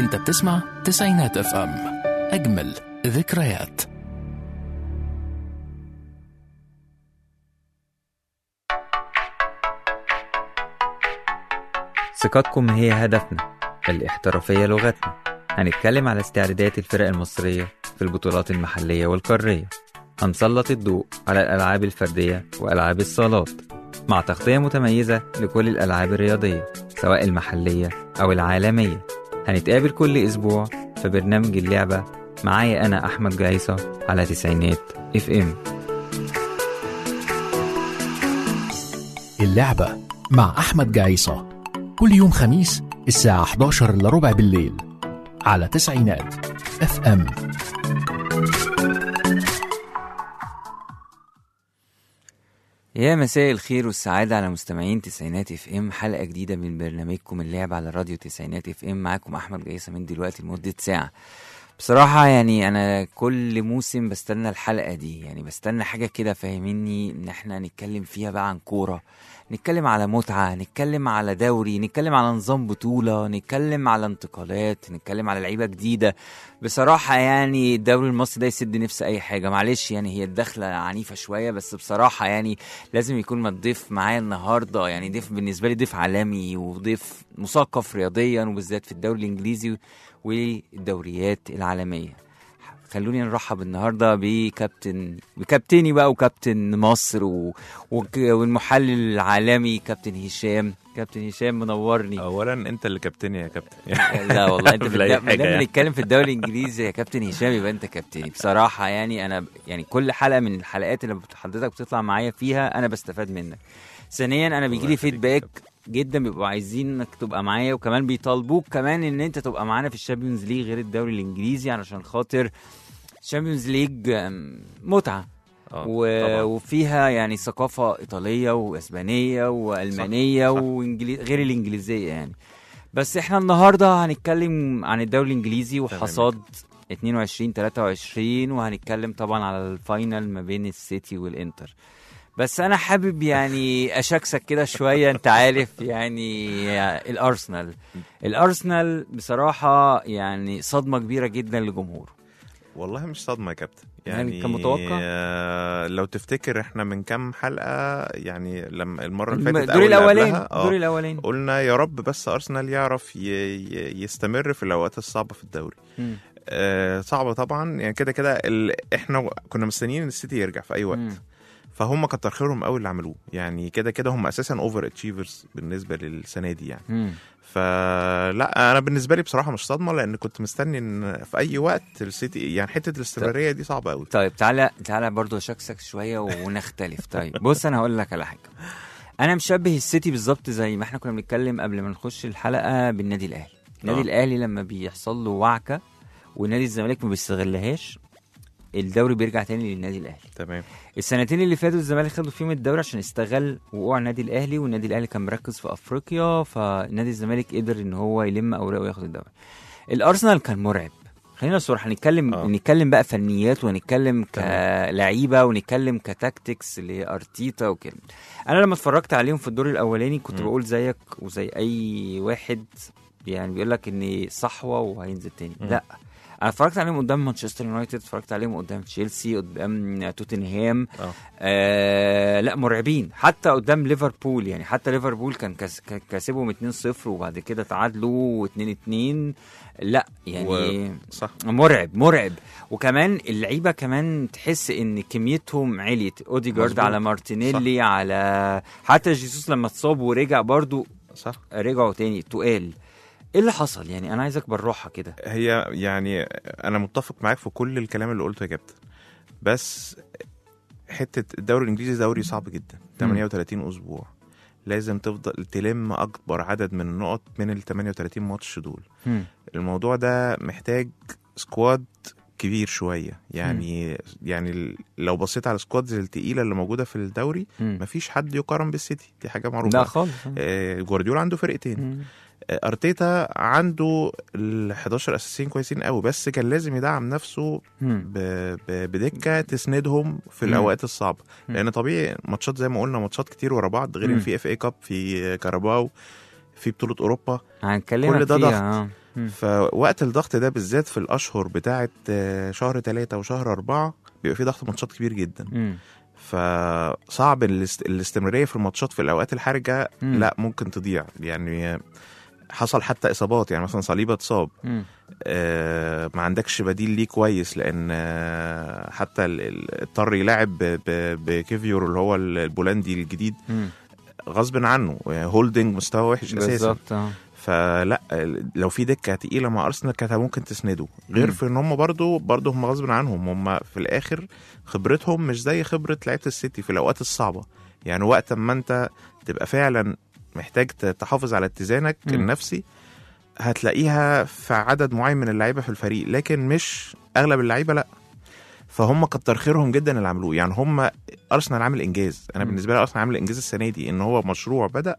انت بتسمع تسعينات اف ام اجمل ذكريات ثقتكم هي هدفنا الاحترافية لغتنا هنتكلم على استعدادات الفرق المصرية في البطولات المحلية والقارية هنسلط الضوء على الألعاب الفردية وألعاب الصالات مع تغطية متميزة لكل الألعاب الرياضية سواء المحلية أو العالمية هنتقابل كل أسبوع في برنامج اللعبة معايا أنا أحمد جايصة على تسعينات اف ام اللعبة مع أحمد جعيصة كل يوم خميس الساعة 11 إلا ربع بالليل على تسعينات اف ام يا مساء الخير والسعادة على مستمعين تسعينات اف ام حلقة جديدة من برنامجكم اللعب على راديو تسعينات اف ام معاكم احمد جايصة من دلوقتي لمدة ساعة بصراحة يعني انا كل موسم بستنى الحلقة دي يعني بستنى حاجة كده فاهميني ان احنا نتكلم فيها بقى عن كورة نتكلم على متعة نتكلم على دوري نتكلم على نظام بطولة نتكلم على انتقالات نتكلم على لعيبة جديدة بصراحة يعني الدوري المصري ده يسد نفس أي حاجة معلش يعني هي الدخلة عنيفة شوية بس بصراحة يعني لازم يكون الضيف معايا النهاردة يعني ضيف بالنسبة لي ضيف عالمي وضيف مثقف رياضيا وبالذات في الدوري الإنجليزي والدوريات العالمية خلوني نرحب النهارده بكابتن بكابتني بقى وكابتن مصر و... وك- والمحلل العالمي كابتن هشام كابتن هشام منورني اولا انت اللي كابتني يا كابتن لا والله انت في في أي الد- ما حاجة دام يعني. بنتكلم في الدوري الانجليزي يا كابتن هشام يبقى انت كابتني بصراحه يعني انا يعني كل حلقه من الحلقات اللي بت- حضرتك بتطلع معايا فيها انا بستفاد منك ثانيا انا بيجي لي يخليك يا فيدباك جدا بيبقوا عايزين انك تبقى معايا وكمان بيطالبوك كمان ان انت تبقى معانا في الشامبيونز ليج غير الدوري الانجليزي علشان خاطر الشامبيونز ليج أم، متعه آه، و... طبعاً. وفيها يعني ثقافة إيطالية وإسبانية وألمانية صح. وإنجليز... غير الإنجليزية يعني بس إحنا النهاردة هنتكلم عن الدوري الإنجليزي وحصاد 22 23 وهنتكلم طبعا على الفاينل ما بين السيتي والإنتر بس أنا حابب يعني أشكسك كده شوية أنت عارف يعني الأرسنال الأرسنال بصراحة يعني صدمة كبيرة جدا لجمهوره والله مش صدمه يا كابتن يعني يعني كان متوقع؟ آه، لو تفتكر احنا من كام حلقه يعني لما المره اللي فاتت الدور أو اللي الأولاني قبلها، آه، الدور الأولاني قلنا يا رب بس ارسنال يعرف ي- ي- يستمر في الاوقات الصعبه في الدوري مم. آه، صعبه طبعا يعني كده كده ال- احنا كنا مستنيين ان السيتي يرجع في اي وقت مم. فهم كتر خيرهم قوي اللي عملوه يعني كده كده هم اساسا اوفر اتشيفرز بالنسبه للسنه دي يعني مم. فلا انا بالنسبه لي بصراحه مش صدمه لان كنت مستني ان في اي وقت السيتي يعني حته الاستمراريه دي صعبه قوي طيب تعالى تعالى برضو اشكسك شويه ونختلف طيب بص انا هقول لك على حاجه انا مشبه السيتي بالظبط زي ما احنا كنا بنتكلم قبل ما نخش الحلقه بالنادي الاهلي النادي آه. الاهلي لما بيحصل له وعكه ونادي الزمالك ما بيستغلهاش الدوري بيرجع تاني للنادي الاهلي تمام السنتين اللي فاتوا الزمالك خدوا فيهم الدوري عشان استغل وقوع النادي الاهلي والنادي الاهلي كان مركز في افريقيا فنادي الزمالك قدر ان هو يلم اوراقه وياخد الدوري الارسنال كان مرعب خلينا صراحه هنتكلم آه. نتكلم بقى فنيات ونتكلم تمام. كلعيبه ونتكلم كتاكتكس لارتيتا وكده انا لما اتفرجت عليهم في الدور الاولاني كنت مم. بقول زيك وزي اي واحد يعني بيقول لك ان صحوه وهينزل تاني مم. لا انا اتفرجت عليهم قدام مانشستر يونايتد اتفرجت عليهم قدام تشيلسي قدام توتنهام اه آه لا مرعبين حتى قدام ليفربول يعني حتى ليفربول كان كاس- كان كاسبهم 2-0 وبعد كده تعادلوا 2-2 لا يعني و- صح مرعب مرعب وكمان اللعيبه كمان تحس ان كميتهم عليت اوديجارد مظبوط. على مارتينيلي على حتى جيسوس لما اتصاب ورجع برضو صح رجعوا تاني تقال ايه اللي حصل يعني انا عايزك بالراحه كده هي يعني انا متفق معاك في كل الكلام اللي قلته يا كابتن بس حته الدوري الانجليزي دوري صعب جدا 38 اسبوع لازم تفضل تلم اكبر عدد من النقط من ال 38 ماتش دول هم. الموضوع ده محتاج سكواد كبير شويه يعني يعني ال- لو بصيت على السكوادز التقيله اللي موجوده في الدوري هم. مفيش حد يقارن بالسيتي دي حاجه معروفه لا خالص آه، جوارديولا عنده فرقتين هم. آه، ارتيتا عنده ال 11 اساسيين كويسين قوي بس كان لازم يدعم نفسه هم. ب- ب- بدكه تسندهم في مم. الاوقات الصعبه مم. لان طبيعي ماتشات زي ما قلنا ماتشات كتير ورا بعض غير مم. ان في اف اي كاب في كاراباو في بطوله اوروبا هنكلمك كل ده فيها، ضغط. آه. مم. فوقت الضغط ده بالذات في الاشهر بتاعه آه، شهر ثلاثة وشهر أربعة بيبقى في ضغط ماتشات كبير جدا مم. فصعب الاست... الاستمراريه في الماتشات في الاوقات الحرجه مم. لا ممكن تضيع يعني حصل حتى اصابات يعني مثلا صليبه اتصاب مم. آه ما عندكش بديل ليه كويس لان آه حتى ال- ال- اضطر يلعب ب- ب- بكيفيور اللي هو ال- البولندي الجديد مم. غصب عنه هولدنج مستوى وحش اساسا بالظبط اه فلا لو في دكه تقيله مع ارسنال كانت ممكن تسنده غير مم. في ان هم برضو برضو هم غصب عنهم هم في الاخر خبرتهم مش زي خبره لعيبه السيتي في الاوقات الصعبه يعني وقت ما انت تبقى فعلا محتاج ت- تحافظ على اتزانك مم. النفسي هتلاقيها في عدد معين من اللعيبه في الفريق لكن مش اغلب اللعيبه لا فهم كتر خيرهم جدا اللي عملوه يعني هم ارسنال عامل انجاز انا مم. بالنسبه لي ارسنال عامل انجاز السنه دي ان هو مشروع بدا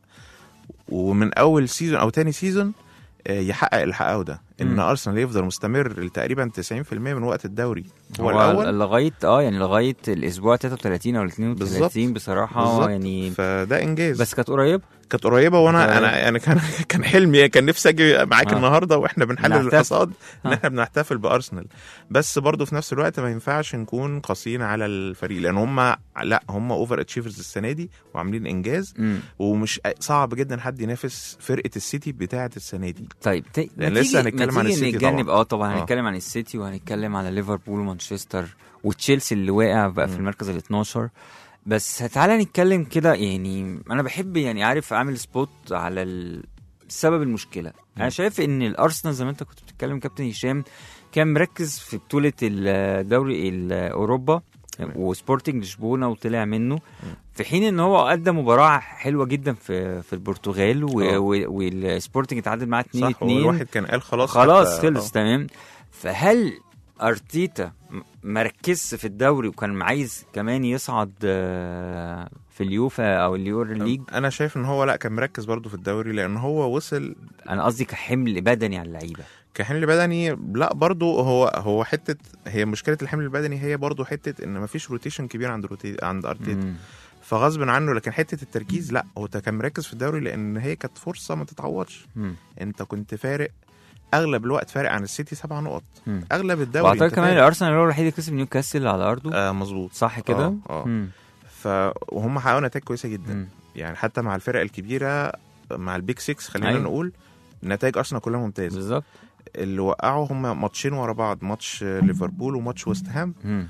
ومن اول سيزون او تاني سيزون آه، يحقق اللي حققه ده ان مم. ارسنال يفضل مستمر تقريبا 90% من وقت الدوري هو, هو الاول لغايه اه يعني لغايه الاسبوع 33 او 32 بصراحه بالظبط. يعني فده انجاز بس كانت قريبه كانت قريبه وانا ده- انا انا كان كان حلمي كان نفسي اجي معاك آه. النهارده واحنا بنحلل نحتفل. الحصاد ان آه. احنا بنحتفل بارسنال بس برضه في نفس الوقت ما ينفعش نكون قاسيين على الفريق لان هم لا هم اوفر اتشيفرز السنه دي وعاملين انجاز مم. ومش صعب جدا حد ينافس فرقه السيتي بتاعه السنه دي طيب ت... لأن ما لسه تيجي- هنتكلم ما عن تيجي السيتي نتجنب طبعاً. اه طبعا آه. هنتكلم عن السيتي وهنتكلم على ليفربول ومانشستر وتشيلسي اللي واقع بقى في مم. المركز ال 12 بس تعالى نتكلم كده يعني انا بحب يعني عارف اعمل سبوت على ال- سبب المشكله انا شايف ان الارسنال زي ما انت كنت بتتكلم كابتن هشام كان مركز في بطوله الدوري الاوروبا تمام. وسبورتنج لشبونه وطلع منه في حين ان هو ادى مباراه حلوه جدا في في البرتغال و- آه. و- والسبورتنج اتعادل معاه 2 صح هو 2 الواحد كان قال خلاص خلاص حتى- خلص آه. تمام فهل ارتيتا م- مركزش في الدوري وكان عايز كمان يصعد آه، في اليوفا او اليورو ليج انا شايف ان هو لا كان مركز برضه في الدوري لان هو وصل انا قصدي كحمل بدني على اللعيبه كحمل بدني لا برضه هو هو حته هي مشكله الحمل البدني هي برضه حته ان مفيش روتيشن كبير عند روتي عند ارتيتا مم. فغصب عنه لكن حته التركيز لا هو كان مركز في الدوري لان هي كانت فرصه ما تتعوضش مم. انت كنت فارق اغلب الوقت فارق عن السيتي سبع نقط مم. اغلب الدوري واعتقد انت كمان فارق. الارسنال هو الوحيد اللي كسب نيوكاسل على ارضه آه مظبوط صح كده؟ آه، آه. مم. ف وهم حققوا نتائج كويسه جدا مم. يعني حتى مع الفرق الكبيره مع البيك 6 خلينا أيوة. أيوه. نقول نتائج ارسنال كلها ممتازه بالظبط اللي وقعوا هم ماتشين ورا بعض ماتش ليفربول وماتش ويست هام مم.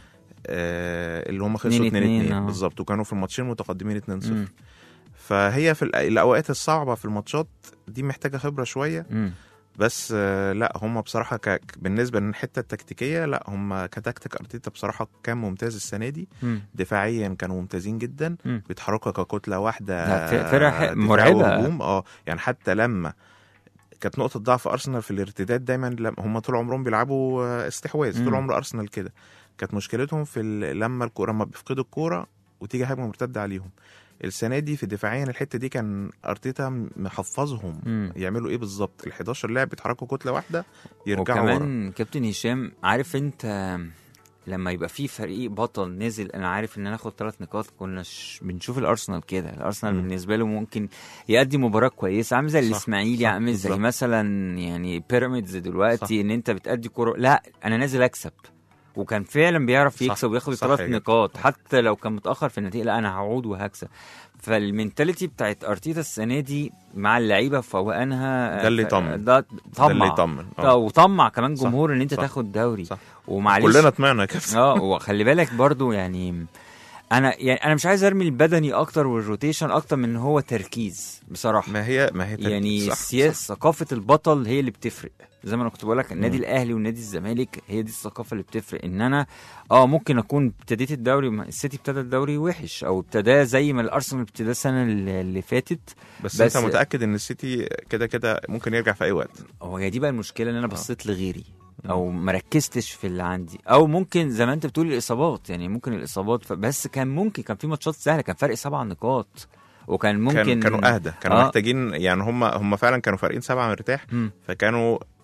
آه اللي هم خسروا 2 2-2 2 آه. بالظبط وكانوا في الماتشين متقدمين 2 0 مم. فهي في الأ- الاوقات الصعبه في الماتشات دي محتاجه خبره شويه مم. بس آه لا هم بصراحه ك... بالنسبه للحته التكتيكيه لا هم كتكتيك ارتيتا بصراحه كان ممتاز السنه دي مم. دفاعيا كانوا ممتازين جدا مم. بيتحركوا ككتله واحده لا، ف- فرقة ح- دفاع مرعبة. وهجوم اه يعني حتى لما كانت نقطة ضعف أرسنال في الارتداد دايما لما هم طول عمرهم بيلعبوا آه، استحواذ مم. طول عمر أرسنال كده كانت مشكلتهم في ال- لما الكورة لما بيفقدوا الكورة وتيجي هجمة مرتدة عليهم السنة دي في دفاعيا الحتة دي كان أرتيتا محفظهم مم. يعملوا إيه بالظبط ال 11 لاعب بيتحركوا كتلة واحدة يرجعوا ورا وكمان كابتن هشام عارف انت لما يبقى في فريق بطل نزل انا عارف ان انا اخد ثلاث نقاط كنا ش... بنشوف الارسنال كده الارسنال مم. بالنسبه له ممكن يأدي مباراه كويسه عامل زي صح، الاسماعيلي صح، عامل زي بالظبط. مثلا يعني بيراميدز دلوقتي ان انت بتأدي كوره لا انا نازل اكسب وكان فعلا بيعرف صح، يكسب وياخد صح الثلاث يا جدع. نقاط حتى لو كان متاخر في النتيجه لا انا هعود وهكسب فالمنتاليتي بتاعت ارتيتا السنه دي مع اللعيبه فوقانها ده اللي يطمن. ده ده اللي طمع يطمن آه، آه. وطمع كمان صح، جمهور ان انت صح، تاخد دوري صح. ومعلش كلنا طمعنا يا كابتن اه وخلي بالك برضو يعني انا يعني انا مش عايز ارمي البدني اكتر والروتيشن اكتر من ان هو تركيز بصراحه ما هي ما هي تركيز. يعني صح، السياسه ثقافه البطل هي اللي بتفرق زي ما انا كنت بقول لك النادي الاهلي والنادي الزمالك هي دي الثقافه اللي بتفرق ان انا اه ممكن اكون ابتديت الدوري السيتي ابتدى الدوري وحش او ابتدى زي ما الارسنال ابتدى السنه اللي اللي فاتت بس, بس- بس انت متاكد ان السيتي كده كده ممكن يرجع في اي وقت هو هي دي بقى المشكله ان انا بصيت لغيري او مركزتش في اللي عندي او ممكن زي ما انت بتقول الاصابات يعني ممكن الاصابات ف- بس كان ممكن كان في ماتشات سهله كان فرق سبع نقاط وكان ممكن كان كانوا اهدى كانوا آه. محتاجين يعني هم هم فعلا كانوا فارقين سبعه مرتاح مم. فكانوا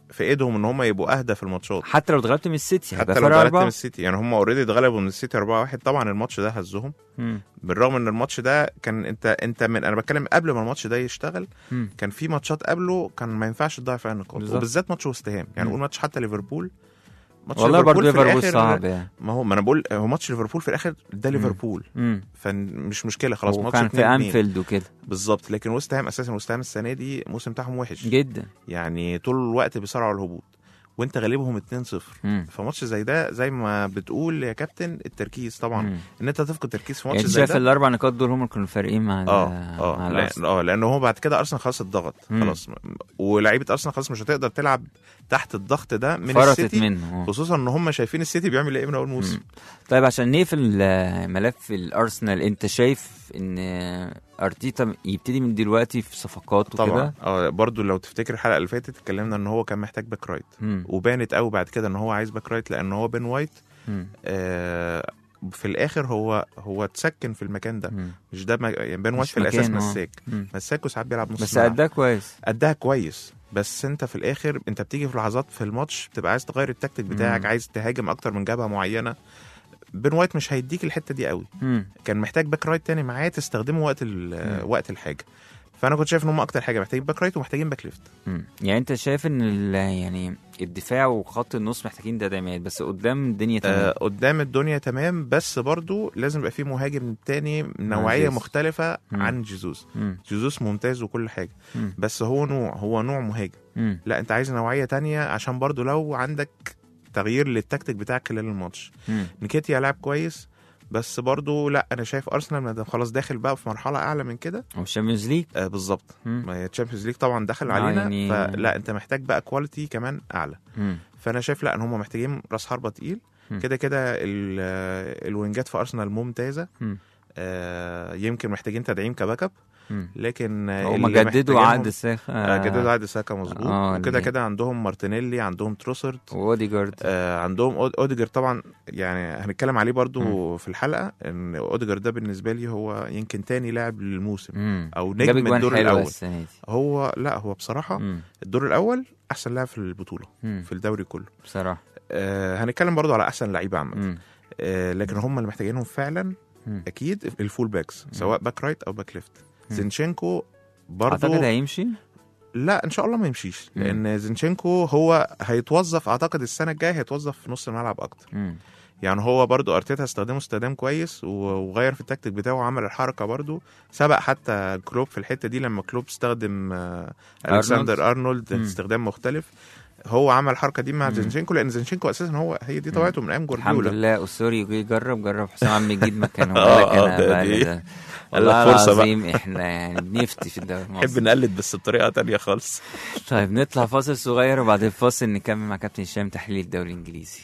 في ايدهم ان هم يبقوا اهدى في الماتشات حتى لو اتغلبت من السيتي هيبقى حتى لو فرق اتغلبت من أربعة السيتي يعني هم اوريدي اتغلبوا من السيتي 4-1 طبعا الماتش ده هزهم مم. بالرغم ان الماتش ده كان انت انت من انا بتكلم قبل ما الماتش ده يشتغل مم. كان في ماتشات قبله كان ما ينفعش تضيع فيها نقاط بالظبط. وبالذات ماتش وست هام يعني مم. قول ماتش حتى ليفربول ماتش والله برضه في ليفربول الآخر- صعب يعني ما هو ما انا بقول هو ماتش ليفربول في الاخر ده ليفربول مم. فمش مشكله خلاص ماتش وكان في 2-2. انفيلد وكده بالظبط لكن وست هام اساسا وست هام السنه دي الموسم بتاعهم وحش جدا يعني طول الوقت بيصارعوا الهبوط وانت غالبهم 2-0 مم. فماتش زي ده زي ما بتقول يا كابتن التركيز طبعا مم. ان انت تفقد تركيز في يعني ماتش انت زي شايف ده الاربع نقاط دول هم اللي كانوا فارقين مع ال- اه مع اه الأرسنال. لان اه لان هو بعد كده ارسنال خلاص اتضغط مم. خلاص ولاعيبه ارسنال خلاص مش هتقدر تلعب تحت الضغط ده من فرطت السيتي منه آه. خصوصا ان هم شايفين السيتي بيعمل ايه من اول موسم مم. طيب عشان نقفل آه، ملف الارسنال انت شايف ان ارتيتا يبتدي من دلوقتي في صفقات طبعا وكده اه برضو لو تفتكر الحلقه اللي فاتت اتكلمنا ان هو كان محتاج باك رايت مم. وبانت قوي بعد كده ان هو عايز باك رايت لان هو بين وايت مم. آه في الاخر هو هو اتسكن في المكان ده مم. مش ده ما- يعني بين وايت مش في الاساس مكانه، آه. مساك مم. مساك وساعات بيلعب نص بس ملعب. اداء كويس اداها كويس بس انت في الاخر انت بتيجي في لحظات في الماتش بتبقى عايز تغير التكتيك بتاعك مم. عايز تهاجم اكتر من جبهه معينه بين وايت مش هيديك الحته دي قوي مم. كان محتاج باك رايت تاني معاه تستخدمه وقت ال- مم. وقت الحاجه فانا كنت شايف ان هم اكتر حاجه محتاجين باك رايت ومحتاجين باك ليفت مم. يعني انت شايف ان ال- يعني الدفاع وخط النص محتاجين تدعيمات بس قدام الدنيا آه تمام قدام الدنيا تمام بس برضو لازم يبقى في مهاجم تاني نوعيه جيسوس. مختلفه مم. عن جيزوس مم. جيزوس ممتاز وكل حاجه مم. بس هو نوع هو نوع مهاجم مم. لا انت عايز نوعيه تانية عشان برضو لو عندك تغيير للتكتيك بتاعك خلال الماتش مم. نكيتيا لاعب كويس بس برضو لا انا شايف ارسنال ما دام خلاص داخل بقى في مرحله اعلى من كده والشامبيونز ليج آه بالظبط مم. ما الشامبيونز ليج طبعا دخل آه، علينا يعني- فلا انت محتاج بقى كواليتي كمان اعلى مم. فانا شايف لا ان هم محتاجين راس حربه تقيل مم. كده كده ال- آه، الوينجات في ارسنال ممتازه مم. آه يمكن محتاجين تدعيم كباك اب مم. لكن آه، هم اللي جددوا محتاجينهم- عقد الساخ آه جددوا عقد ساكا مظبوط آه، وكده اللي- كده عندهم مارتينيلي عندهم تروسرد واوديجارد آه عندهم أود- اوديجر طبعا يعني هنتكلم عليه برضو في الحلقه ان اوديجر ده بالنسبه لي هو يمكن تاني لاعب للموسم مم. او جاب نجم اجوان الدور حلوه الاول السنه دي هو لا هو بصراحه مم. الدور الاول احسن لاعب في البطوله مم. في الدوري كله بصراحه آه هنتكلم برضو على احسن لعيبه عامه مم. آه لكن هم اللي محتاجينهم فعلا مم. اكيد الفول باكس سواء باك رايت او باك ليفت مم. زينشينكو برضو اعتقد هيمشي لا ان شاء الله ما يمشيش مم. لان زينشينكو هو هيتوظف اعتقد السنه الجايه هيتوظف في نص الملعب اكتر مم. يعني هو برضو ارتيتا استخدمه استخدام كويس و- وغير في التكتيك بتاعه وعمل الحركه برضو سبق حتى كلوب في الحته دي لما كلوب استخدم آه، الكسندر ارنولد مم. استخدام مختلف هو عمل الحركه دي مع مم. زينشينكو لان زينشينكو اساسا هو هي دي طبيعته من ايام الحمد جوارديولا لله اسوري جه جرب جرب حسام عم جديد مكانه آه، بالك آه، انا ده بقى دي- ده. قال والله لك فرصة بقى. العظيم احنا يعني بنفتي في الدوري المصري نقلد بس بطريقه تانية خالص طيب نطلع فاصل صغير وبعد الفاصل نكمل مع كابتن هشام تحليل الدوري الانجليزي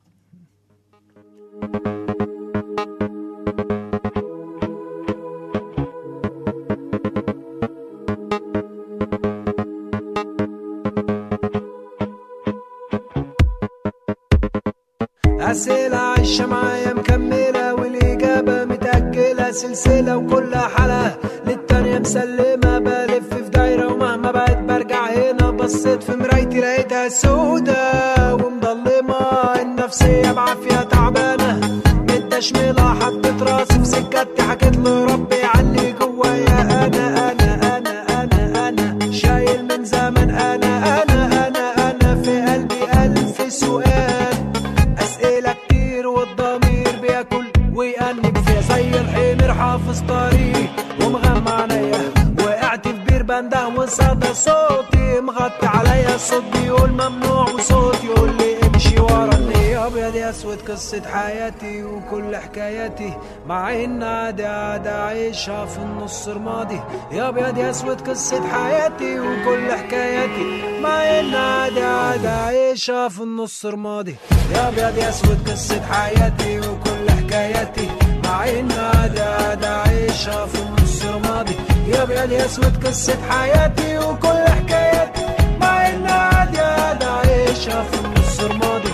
أسئلة عايشة معايا مكملة والإجابة متأجلة سلسلة وكل حلقة للتانية مسلمة بلف في دايرة ومهما بقيت برجع هنا بصيت في مرايتي لقيتها سودة ومضلمة النفسية بعافية تعبانة متشملة حطيت راسي في سكتي حكيت لربي علي جوايا أنا أنا أنا أنا أنا شايل من زمن أنا أنا أنا أنا في قلبي ألف سؤال أسئلة كتير والضمير بياكل ويأنب فيها زي الحمير حافظ طريق ومغمى عينيا وقعت في بير بنده وصدى صوتي مغطي عليا الصوت بيقول ممنوع وصوت يقول لي امشي ورا النية ابيض يا اسود قصة حياتي وكل حكاياتي مع ان عادي عادي عايشها في النص رمادي يا ابيض يا اسود قصة حياتي وكل حكاياتي مع ان عادي عادي عايشها في النص رمادي يا ابيض يا اسود قصة حياتي وكل حكاياتي مع ان عادي عادي عايشها في النص رمادي يا ابيض يا اسود قصة حياتي وكل حكاياتي مع ان عادي عادي عايشها في النص رمادي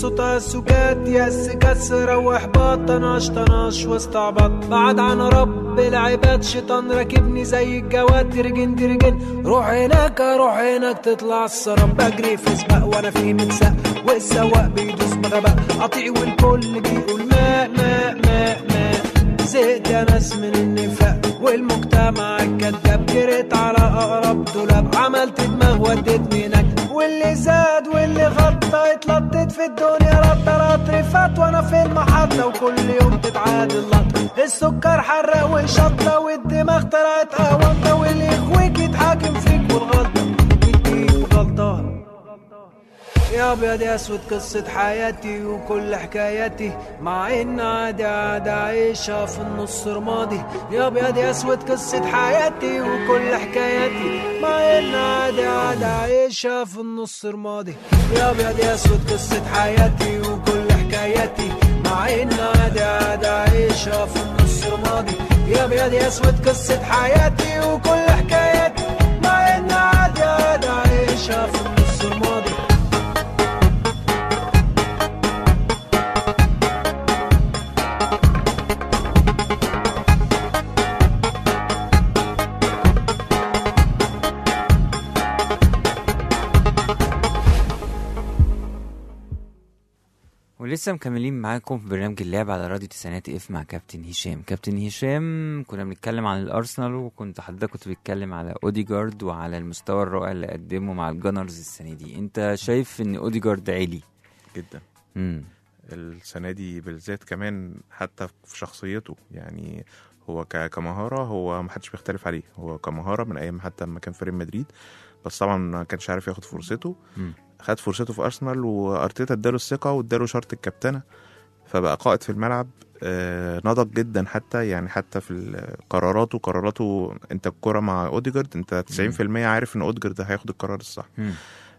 صوتها السكات يأس كسر واحباط طناش طناش واستعبط بعد عن رب العباد شيطان راكبني زي الجواد درجن درجن روح هناك روح هناك تطلع السراب بجري في سباق وانا في متساق والسواق بيدوس بغباء قطيع والكل بيقول ماء ماء ماء ماء زهقت يا ناس من النفاق والمجتمع الكذاب جريت على اقرب دولاب عملت دماغ وديتني هناك واللي زاد واللي غطى اتلطت في الدنيا رد رد فات وانا في المحطة وكل يوم تتعاد اللقطة السكر حرق والشطة والدماغ طلعت قهوة واللي يخويك يتحاكم فيك والغلطة يديك غلطان يا ابيض يا اسود قصة حياتي وكل حكاياتي مع ان عادي عادي عايشها في النص رمادي يا ابيض يا اسود قصة حياتي وكل حكاياتي مع ان عادي عادي عايشها في النص رمادي يا ابيض يا اسود قصة حياتي وكل حكاياتي مع ان عادي عادي عايشها في النص رمادي يا ابيض يا اسود قصة حياتي وكل حكاياتي مع ان عادي عادي عايشها في النص رمادي ولسه مكملين معاكم في برنامج اللعب على راديو تسعينات اف مع كابتن هشام كابتن هشام كنا بنتكلم عن الارسنال وكنت حضرتك كنت بتتكلم على اوديجارد وعلى المستوى الرائع اللي قدمه مع الجانرز السنه دي انت شايف ان اوديجارد عالي جدا امم السنه دي بالذات كمان حتى في شخصيته يعني هو ك- كمهاره هو ما حدش بيختلف عليه هو كمهاره من ايام حتى لما كان في ريال مدريد بس طبعا ما كانش عارف ياخد فرصته مم. خد فرصته في ارسنال وارتيتا اداله الثقه واداله شرط الكابتنه فبقى قائد في الملعب آه، نضج جدا حتى يعني حتى في ال- قراراته قراراته انت الكرة مع اوديجارد انت 90% عارف ان اوديجارد هياخد القرار الصح مم.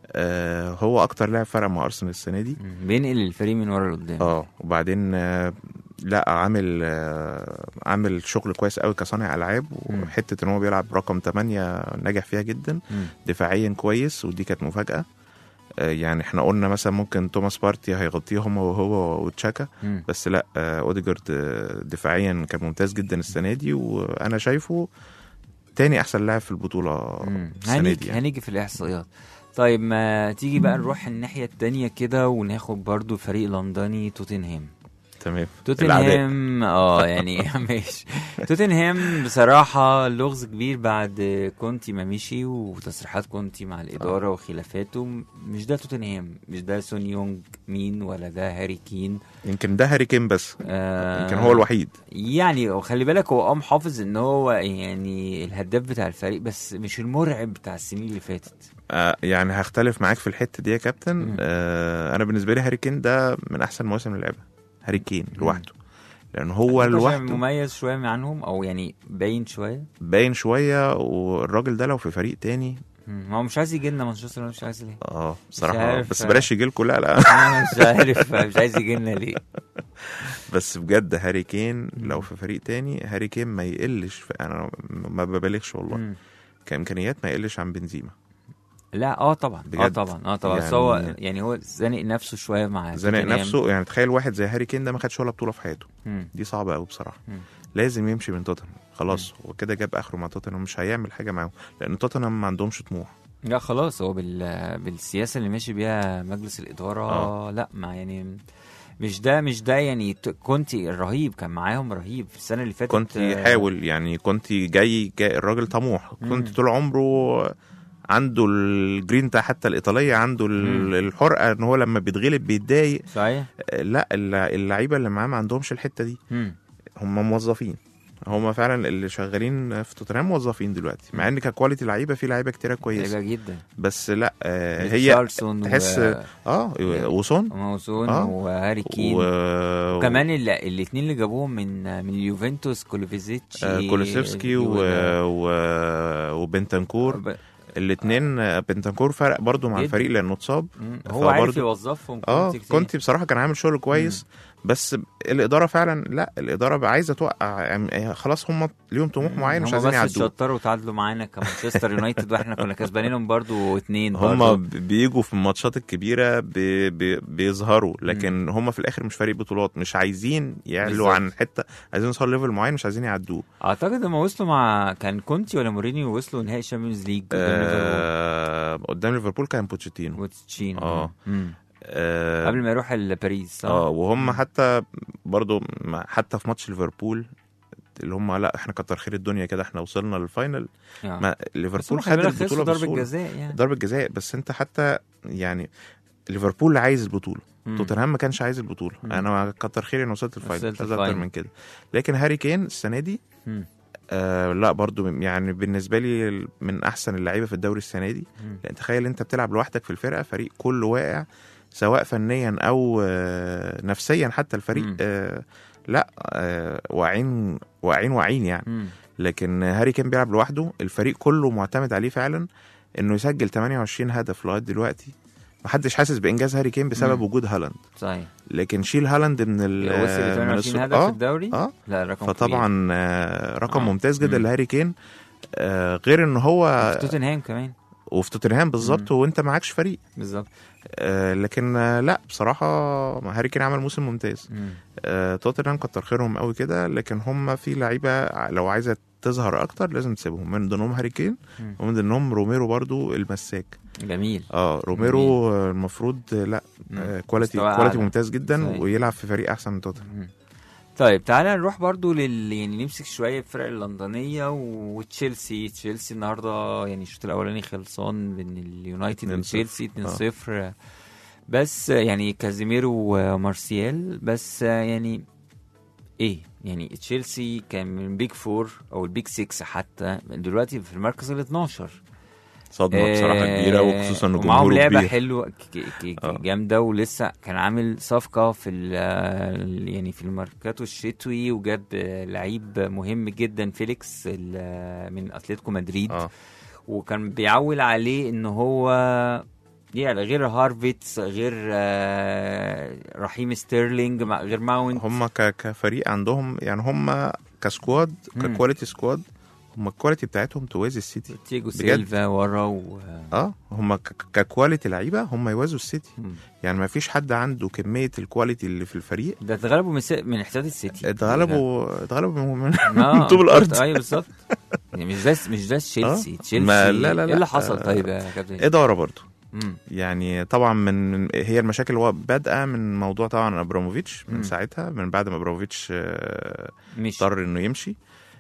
آه، هو اكتر لاعب فرق مع ارسنال السنه دي مم. بينقل الفريق من ورا لقدام اه وبعدين آه، لا عامل آه، عامل شغل كويس قوي كصانع العاب مم. وحته ان هو بيلعب رقم 8 نجح فيها جدا مم. دفاعيا كويس ودي كانت مفاجاه آه، يعني احنا قلنا مثلا ممكن توماس بارتي هيغطيهم وهو وتشاكا مم. بس لا آه، اوديجارد آه، دفاعيا كان ممتاز جدا السنه دي وانا شايفه تاني احسن لاعب في البطوله مم. السنه دي هنيجي يعني. هنيجي في الاحصائيات طيب ما تيجي بقى نروح الناحيه التانية كده وناخد برضو فريق لندني توتنهام تمام الأعداء. توتنهام اه يعني ماشي توتنهام بصراحة لغز كبير بعد كونتي ما مشي وتصريحات كونتي مع الإدارة وخلافاته مش ده توتنهام مش ده سون يونج مين ولا ده هاري كين يمكن ده هاري كين بس آه يمكن هو الوحيد يعني وخلي بالك هو اه محافظ ان هو يعني الهداف بتاع الفريق بس مش المرعب بتاع السنين اللي فاتت آه، يعني هختلف معاك في الحته دي يا مم. كابتن آه انا بالنسبه لي هاري كين ده من احسن مواسم اللي لعبها هاري كين لوحده لان هو أنت شايف لوحده مميز شوية عنهم او يعني باين شوية باين شويه والراجل ده لو في فريق تاني مم. هو مش عايز يجي لنا مانشستر ولا مش عايز ليه اه بصراحه عارف، بس آه. بلاش يجيلكوا لا لا انا مش عارف مش عايز يجي لنا ليه بس بجد هاري كين لو في فريق تاني هاري كين ما يقلش في انا ما ببالغش والله مم. كامكانيات ما يقلش عن بنزيما لا اه طبعا اه بجد. طبعا اه طبعا بس يعني- هو يعني هو زانق نفسه شويه مع زنق توتنهام. نفسه يعني تخيل واحد زي هاري كين ده ما خدش ولا بطوله في حياته مم. دي صعبه قوي بصراحه مم. لازم يمشي من توتنهام خلاص هو كده جاب اخره مع توتنهام مش هيعمل حاجه معاهم لان توتنهام ما عندهمش طموح لا خلاص هو بال... بالسياسه اللي ماشي بيها مجلس الاداره آه. لا ما يعني مش ده مش ده يعني ت- كونتي الرهيب كان معاهم رهيب في السنه اللي فاتت كنت آه، يحاول يعني كنت جاي, جاي الراجل طموح مم. كنت طول عمره عنده الجرينتا حتى الايطاليه عنده ال- مم. الحرقه ان هو لما بيتغلب بيتضايق صحيح لا اللع- اللعيبه اللي معاه ما عندهمش الحته دي مم. هم موظفين هم فعلا اللي شغالين في توتنهام موظفين دلوقتي مع ان ككواليتي لعيبه في لعيبه كتيره كويسه غريبة جدا بس لا آه، هي ريتشاردسون تحس و... اه وصون وموسون آه. وهاري كين و... وكمان الاثنين اللي جابوهم من من اليوفنتوس كولوفيزيتش آه، كولوسيفسكي و... و... وبنتنكور ب... الاثنين بنتنكور فرق برضو مع جدا. الفريق لانه اتصاب مم. هو عارف فبرضه- يوظفهم اه كونتي كتير. كنت بصراحه كان عامل شغل كويس بس الاداره فعلا لا الاداره بقى عايزه توقع يعني خلاص هم ليهم طموح معين مش هم عايزين بس يعدوه اتشطروا وتعادلوا معانا كمانشستر يونايتد واحنا كنا كسبانينهم برضو اتنين هم برضو. بيجوا في الماتشات الكبيره بي بي بيظهروا لكن هم في الاخر مش فريق بطولات مش عايزين يعلوا بالظبط. عن حته عايزين يوصلوا ليفل معين مش عايزين يعدوه اعتقد لما وصلوا مع كان كونتي ولا مورينيو وصلوا نهائي الشامبيونز ليج قدام ليفربول آه قدام ليفربول كان بوتشيتينو وتشين آه. مم. آه قبل ما يروح لباريس صح؟ اه وهم حتى برضو ما- حتى في ماتش ليفربول اللي هم لا احنا كتر خير الدنيا كده احنا وصلنا للفاينل آه. ما بس ليفربول هم خلي خد بالك خسروا البطوله ضربة بسهوله جزاء يعني ضربه جزاء بس انت حتى يعني ليفربول عايز البطوله مم. توتنهام ما كانش عايز البطوله مم. انا كتر خيري اني وصلت الفاينل وصلت مش عايز اكتر الفاينل. من كده لكن هاري كين السنه دي مم. آه لا برضو يعني بالنسبه لي من احسن اللعيبه في الدوري السنه دي مم. لان تخيل انت بتلعب لوحدك في الفرقه فريق كله واقع سواء فنيا او آه نفسيا حتى الفريق مم. آه لا آه واعين واعين واعين يعني مم. لكن هاري كين بيلعب لوحده الفريق كله معتمد عليه فعلا انه يسجل 28 هدف لغايه دلوقتي محدش حاسس بانجاز هاري كين بسبب مم. وجود هالاند صحيح لكن شيل هالاند من ال وصل ل من 28 السوق- هدف آه، في الدوري اه لا رقم كبير. فطبعا آه رقم آه. ممتاز جدا مم. لهاري كين آه غير ان هو في توتنهام كمان وفي توتنهام بالظبط وانت معكش فريق بالظبط آه لكن آه لا بصراحه هاري كين عمل موسم ممتاز مم. آه توتنهام كتر خيرهم قوي كده لكن هم في لعيبه لو عايزه تظهر اكتر لازم تسيبهم من ضمنهم هاري كين مم. ومن ضمنهم روميرو برضو المساك جميل اه روميرو آه، المفروض آه، لا آه كواليتي مستوى كواليتي أعلى. ممتاز جدا صحيح. ويلعب في فريق احسن من توتنهام مم. طيب تعالى نروح برضو لل يعني نمسك شويه الفرق اللندنيه وتشيلسي تشيلسي النهارده يعني الشوط الاولاني خلصان بين اليونايتد 2-0. وتشيلسي 2-0 بس يعني كازيميرو ومارسيال بس يعني ايه يعني تشيلسي كان من بيج فور او البيج 6 حتى دلوقتي في المركز ال 12 صدمه بصراحه آه، كبيره وخصوصا ان ومعاهم جمهوره لعبه كبير حلوه ك- ك- ك- آه. جامده ولسه كان عامل صفقه في ال- يعني في الماركاتو الشتوي وجاب آه، لعيب مهم جدا فيليكس ال- من اتلتيكو مدريد اه وكان بيعول عليه ان هو يعني غير هارفيتس غير آه، رحيم ستيرلينج مع- غير ماونت هم ك- كفريق عندهم يعني هم كسكواد مم. ككواليتي سكواد هم الكواليتي بتاعتهم توازي السيتي تيجو بجد. سيلفا ورا و... اه هم ك- ككواليتي لعيبه هم يوازوا السيتي مم. يعني ما فيش حد عنده كميه الكواليتي اللي في الفريق ده اتغلبوا من, س... من احتياطي السيتي اتغلبوا اتغلبوا من آه، من طوب الارض ايوه بالظبط يعني مش ده مش ده تشيلسي آه. تشيلسي ما- لا- لا- ايه لا. اللي حصل آه. طيب يا كابتن اداره برضه مم. يعني طبعا من من- هي المشاكل اللي هو بادئه من موضوع طبعا ابراموفيتش مم. من ساعتها من بعد ما ابراموفيتش آه، مش اضطر انه يمشي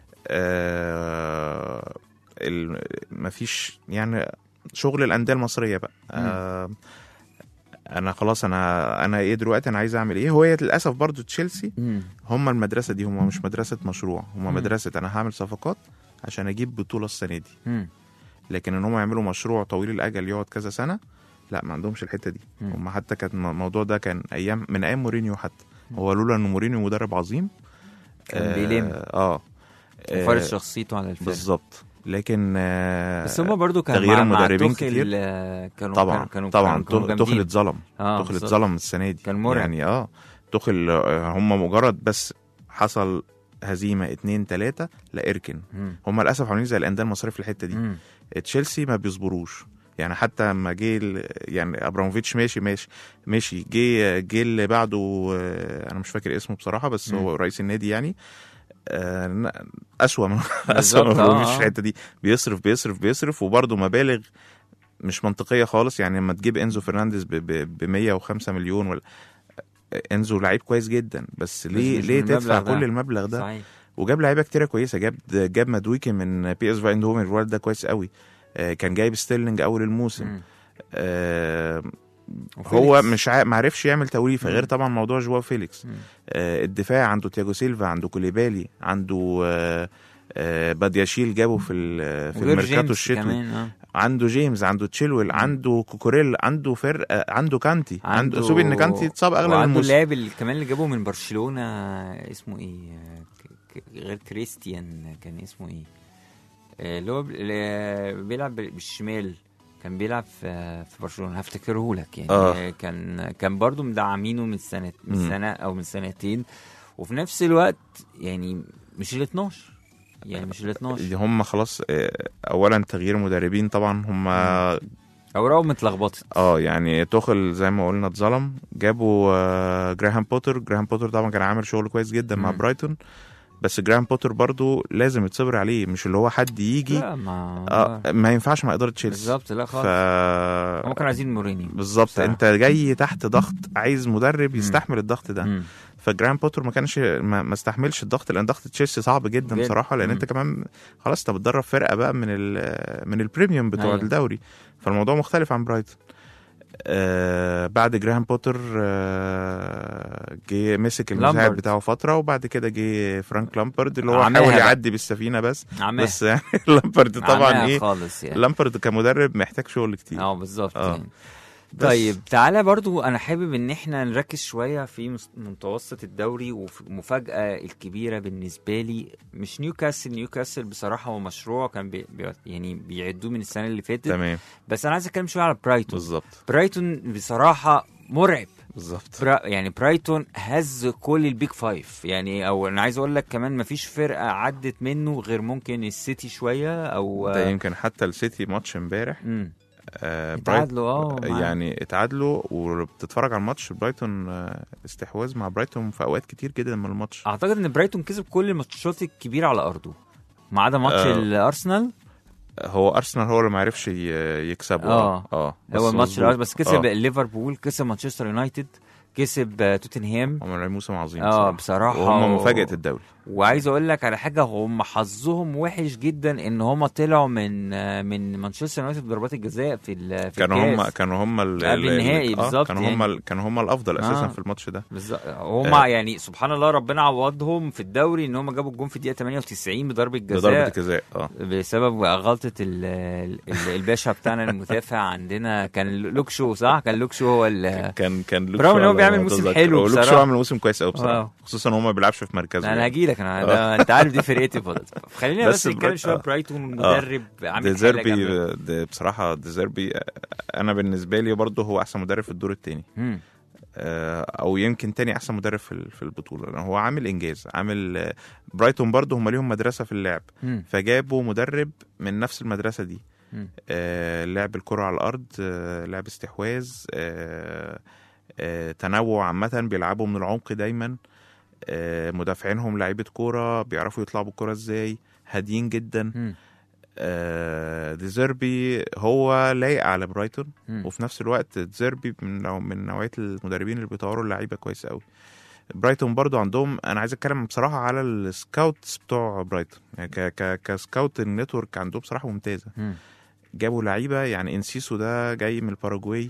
آه ال- مفيش يعني شغل الانديه المصريه بقى آه انا خلاص انا انا ايه دلوقتي انا عايز اعمل ايه هو هي للاسف برضو تشيلسي مم. هم المدرسه دي هم مش مدرسه مشروع هم مم. مدرسه انا هعمل صفقات عشان اجيب بطوله السنه دي مم. لكن ان هم يعملوا مشروع طويل الاجل يقعد كذا سنه لا ما عندهمش الحته دي مم. هم حتى كان الموضوع ده كان ايام من ايام مورينيو حتى مم. هو لولا ان مورينيو مدرب عظيم كان بيلم اه وفرض آه، شخصيته على الفريق بالظبط لكن آه، بس هما برضو كان تغيير مع, مع المدربين توخيل، كتير. آه، كانوا طبعا كانوا كانوا طبعا كانوا تخل جامدين. اتظلم اه تخل بالظبط. اتظلم السنه دي كان مرعب. يعني اه تخل آه، هم مجرد بس حصل هزيمه اتنين تلاته لا اركن مم. هم للاسف عاملين زي الانديه المصريه في الحته دي مم. تشيلسي ما بيصبروش يعني حتى لما جه ال- يعني ابراموفيتش ماشي ماشي ماشي جه جه اللي بعده آه، انا مش فاكر اسمه بصراحه بس مم. هو رئيس النادي يعني آه، ن- اسوأ من اسوأ بالظبط، من آه، ابراموفيتش آه. في الحته دي بيصرف بيصرف بيصرف وبرضه مبالغ مش منطقيه خالص يعني لما تجيب انزو فرنانديز ب 105 مليون ولا انزو لعيب كويس جدا بس ليه مش ليه بالمبلغ تدفع ده. كل المبلغ ده صحيح وجاب لعيبه كتيره كويسه جاب جاب مدويكي من بي اس فايندهوفن الولد ده كويس قوي آه، كان جايب ستيرلينج اول الموسم مم. آه، وفيليكس. هو مش عا... معرفش يعمل توليفه مم. غير طبعا موضوع جواو فيليكس مم. آه، الدفاع عنده تياجو سيلفا عنده كوليبالي عنده آه، آه، بادياشيل جابه في ال- في وغير الميركاتو جيمس الشتوي كمان اه عنده جيمس عنده تشيلويل عنده كوكوريل عنده فرقه عنده كانتي عنده سوبي ان كانتي اتصاب اغلب وعنده الموسم اللاعب اللي كمان اللي جابه من برشلونه اسمه ايه ك- ك- غير كريستيان كان اسمه ايه آه، اللي هو ب- اللي بيلعب بالشمال كان بيلعب في في برشلونه هفتكره لك يعني آه. كان كان برضو مدعمينه من سنه من مم. سنه او من سنتين وفي نفس الوقت يعني مش ال 12 يعني مش ال 12 هم خلاص آه، اولا تغيير مدربين طبعا هم اوراقهم اتلخبطت اه يعني توخل زي ما قلنا اتظلم جابوا آه، جراهام بوتر جراهام بوتر طبعا كان عامل شغل كويس جدا مع مم. برايتون بس جراهام بوتر برضو لازم يتصبر عليه مش اللي هو حد يجي لا ما اه ما ينفعش مع اداره تشيلسي بالظبط لا ف خالص هم كانوا عايزين مورينيو بالظبط صح. انت جاي تحت ضغط عايز مدرب يستحمل الضغط ده مم. فجرام بوتر ما كانش ما, ما استحملش الضغط لان ضغط تشيلسي صعب جدا جدا. بصراحه لان مم. انت كمان خلاص انت بتدرب فرقه بقى من ال من البريميوم بتوع أيوة. الدوري فالموضوع مختلف عن برايتون آه بعد جراهام بوتر آه جه مسك المساعد لامبرد. بتاعه فتره وبعد كده جه فرانك لامبرد اللي هو عماها حاول بقى. يعدي بالسفينه بس عماه بس يعني لامبرد طبعا عماه ايه خالص يعني لامبرد كمدرب محتاج شغل كتير اه بالظبط آه. يعني بس- طيب تعالى برضو انا حابب ان احنا نركز شويه في مس- متوسط الدوري والمفاجاه الكبيره بالنسبه لي مش نيوكاسل نيوكاسل بصراحه هو مشروع كان بي بي- يعني بيعدوه من السنه اللي فاتت تمام بس انا عايز اتكلم شويه على برايتون بالظبط برايتون بصراحه مرعب بالظبط برا يعني برايتون هز كل البيج فايف يعني او انا عايز اقول لك كمان مفيش فرقه عدت منه غير ممكن السيتي شويه او ده يمكن حتى السيتي ماتش امبارح امم آه برايت- اتعادلوا اه مع- يعني اتعادلوا وبتتفرج على الماتش برايتون آه، استحواذ مع برايتون في اوقات كتير جدا من الماتش اعتقد ان برايتون كسب كل الماتشات الكبيره على ارضه ما عدا ماتش آه. الارسنال هو ارسنال هو اللي ما عرفش ي- يكسبه آه. اه بس هو الماتش مظبوط. الأرسنال بس كسب آه. ليفربول كسب مانشستر يونايتد كسب آه، توتنهام هم لعبوا موسم عظيم اه بصراحه وهم و- مفاجاه الدوري وعايز اقول لك على حاجه هم حظهم وحش جدا ان هم طلعوا من آه، من مانشستر يونايتد بضربات الجزاء في ال- في كانوا هم الكاس. كانوا هم ال- قبل ال- النهائي آه، بالظبط كانوا يعني. هم ال- كانوا هم الافضل اساسا آه. في الماتش ده بالظبط هم آه. يعني سبحان الله ربنا عوضهم في الدوري ان هم جابوا الجون في الدقيقه 98 بضربه بضربه جزاء الجزاء اه بسبب غلطه ال ال الباشا بتاعنا المدافع عندنا كان لوك شو صح كان لوك شو هو ال- كان كان لوك برغم شو إن هو على بيعمل ما موسم أتذكر. حلو هو لوك شو بصراحة. عامل موسم كويس قوي بصراحه آه. خصوصا ان هو ما بيلعبش في مركزه انا يعني. هجي لك انا ده انت عارف دي فرقتي فضلت خلينا بس, بس نتكلم برا- شويه آه. برايتون مدرب عامل حاله ديزيربي جامده ده بصراحه ديزيربي انا بالنسبه لي برضه هو احسن مدرب في الدور الثاني مم. او يمكن تاني احسن مدرب في ال- في البطوله لأن هو عامل انجاز عامل آه، برايتون برضه هم ليهم مدرسه في اللعب مم. فجابوا مدرب من نفس المدرسه دي مم. آه، لعب الكره على الارض آه، لعب استحواذ آه، آه، تنوع عامه بيلعبوا من العمق دايما آه، مدافعينهم لعيبه كوره بيعرفوا يطلعوا بالكوره ازاي هاديين جدا مم. آه، ديزيربي هو لايق على برايتون مم. وفي نفس الوقت ديزيربي من نوع من نوعيه المدربين اللي بيطوروا اللعيبه كويس قوي برايتون برضو عندهم انا عايز اتكلم بصراحه على السكاوتس بتوع برايتون يعني ك ك كسكاوت النتورك عندهم بصراحه ممتازه مم. جابوا لعيبه يعني انسيسو ده جاي من الباراجواي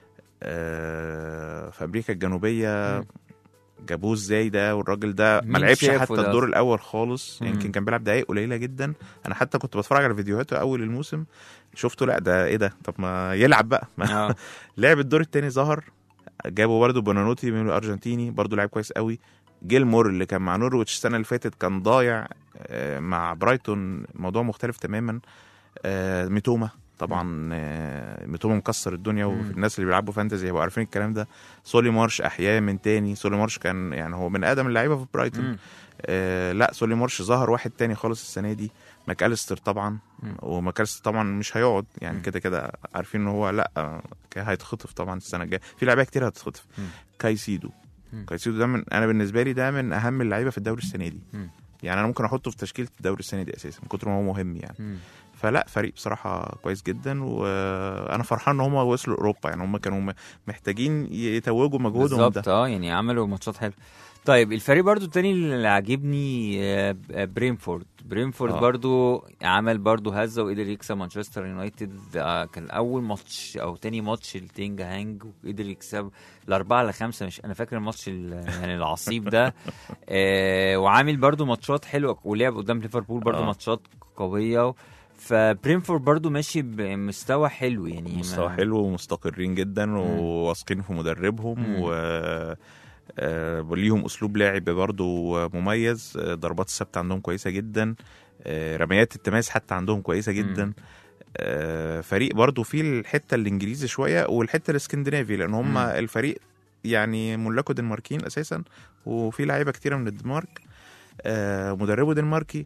آه في امريكا الجنوبيه مم. جابوه ازاي ده والراجل ده ما مين لعبش شافه حتى ده الدور الاول خالص مم. يمكن كان بيلعب دقايق قليله جدا انا حتى كنت بتفرج على فيديوهاته اول الموسم شفته لا ده ايه ده طب ما يلعب بقى ما آه. لعب الدور الثاني ظهر جابوا برضه بونانوتي من الارجنتيني برضه لعب كويس قوي جيلمور اللي كان مع نورويتش السنه اللي فاتت كان ضايع آه، مع برايتون موضوع مختلف تماما آه، ميتوما طبعا آه، ميتوما مكسر الدنيا مم. والناس اللي بيلعبوا فانتزي هيبقوا عارفين الكلام ده سولي مارش احياه من تاني سولي مارش كان يعني هو من ادم اللعيبه في برايتون مم. آه لا سولي مارش ظهر واحد تاني خالص السنه دي ماكاليستر طبعا مم. وماكاليستر طبعا مش هيقعد يعني مم. كده كده عارفين ان هو لا آه، هيتخطف طبعا السنه الجايه في لعيبه كتير هتتخطف مم. كايسيدو مم. كايسيدو ده من انا بالنسبه لي ده من اهم اللعيبه في الدوري السنه دي مم. يعني انا ممكن احطه في تشكيله الدوري السنه دي اساسا من كتر ما هو مهم يعني مم. فلا فريق بصراحه كويس جدا وانا فرحان ان هم وصلوا اوروبا يعني هم كانوا م- محتاجين يتوجوا مجهودهم ده بالظبط اه يعني عملوا ماتشات حلوه طيب الفريق برضو التاني اللي عاجبني آه، آه، برينفورد برينفورد آه. برضو عمل برضو هزه وقدر يكسب مانشستر يونايتد آه، كان اول ماتش او تاني ماتش لتينجا هانج وقدر يكسب الاربعه لخمسه مش انا فاكر الماتش ال- يعني العصيب ده آه وعامل برضو ماتشات حلوه ولعب قدام ليفربول برضو آه. ماتشات قويه فبرينفورد برضو ماشي بمستوى حلو يعني مستوى ما- حلو ومستقرين جدا وواثقين في مدربهم مم. و آه، وليهم اسلوب لعب برضه مميز آه، ضربات الثابته عندهم كويسه جدا آه، رميات التماس حتى عندهم كويسه جدا آه، فريق برضو فيه الحته الانجليزي شويه والحته الاسكندنافي لان هم مم. الفريق يعني ملاكه دنماركيين اساسا وفي لعيبه كتيره من الدنمارك آه، مدربه دنماركي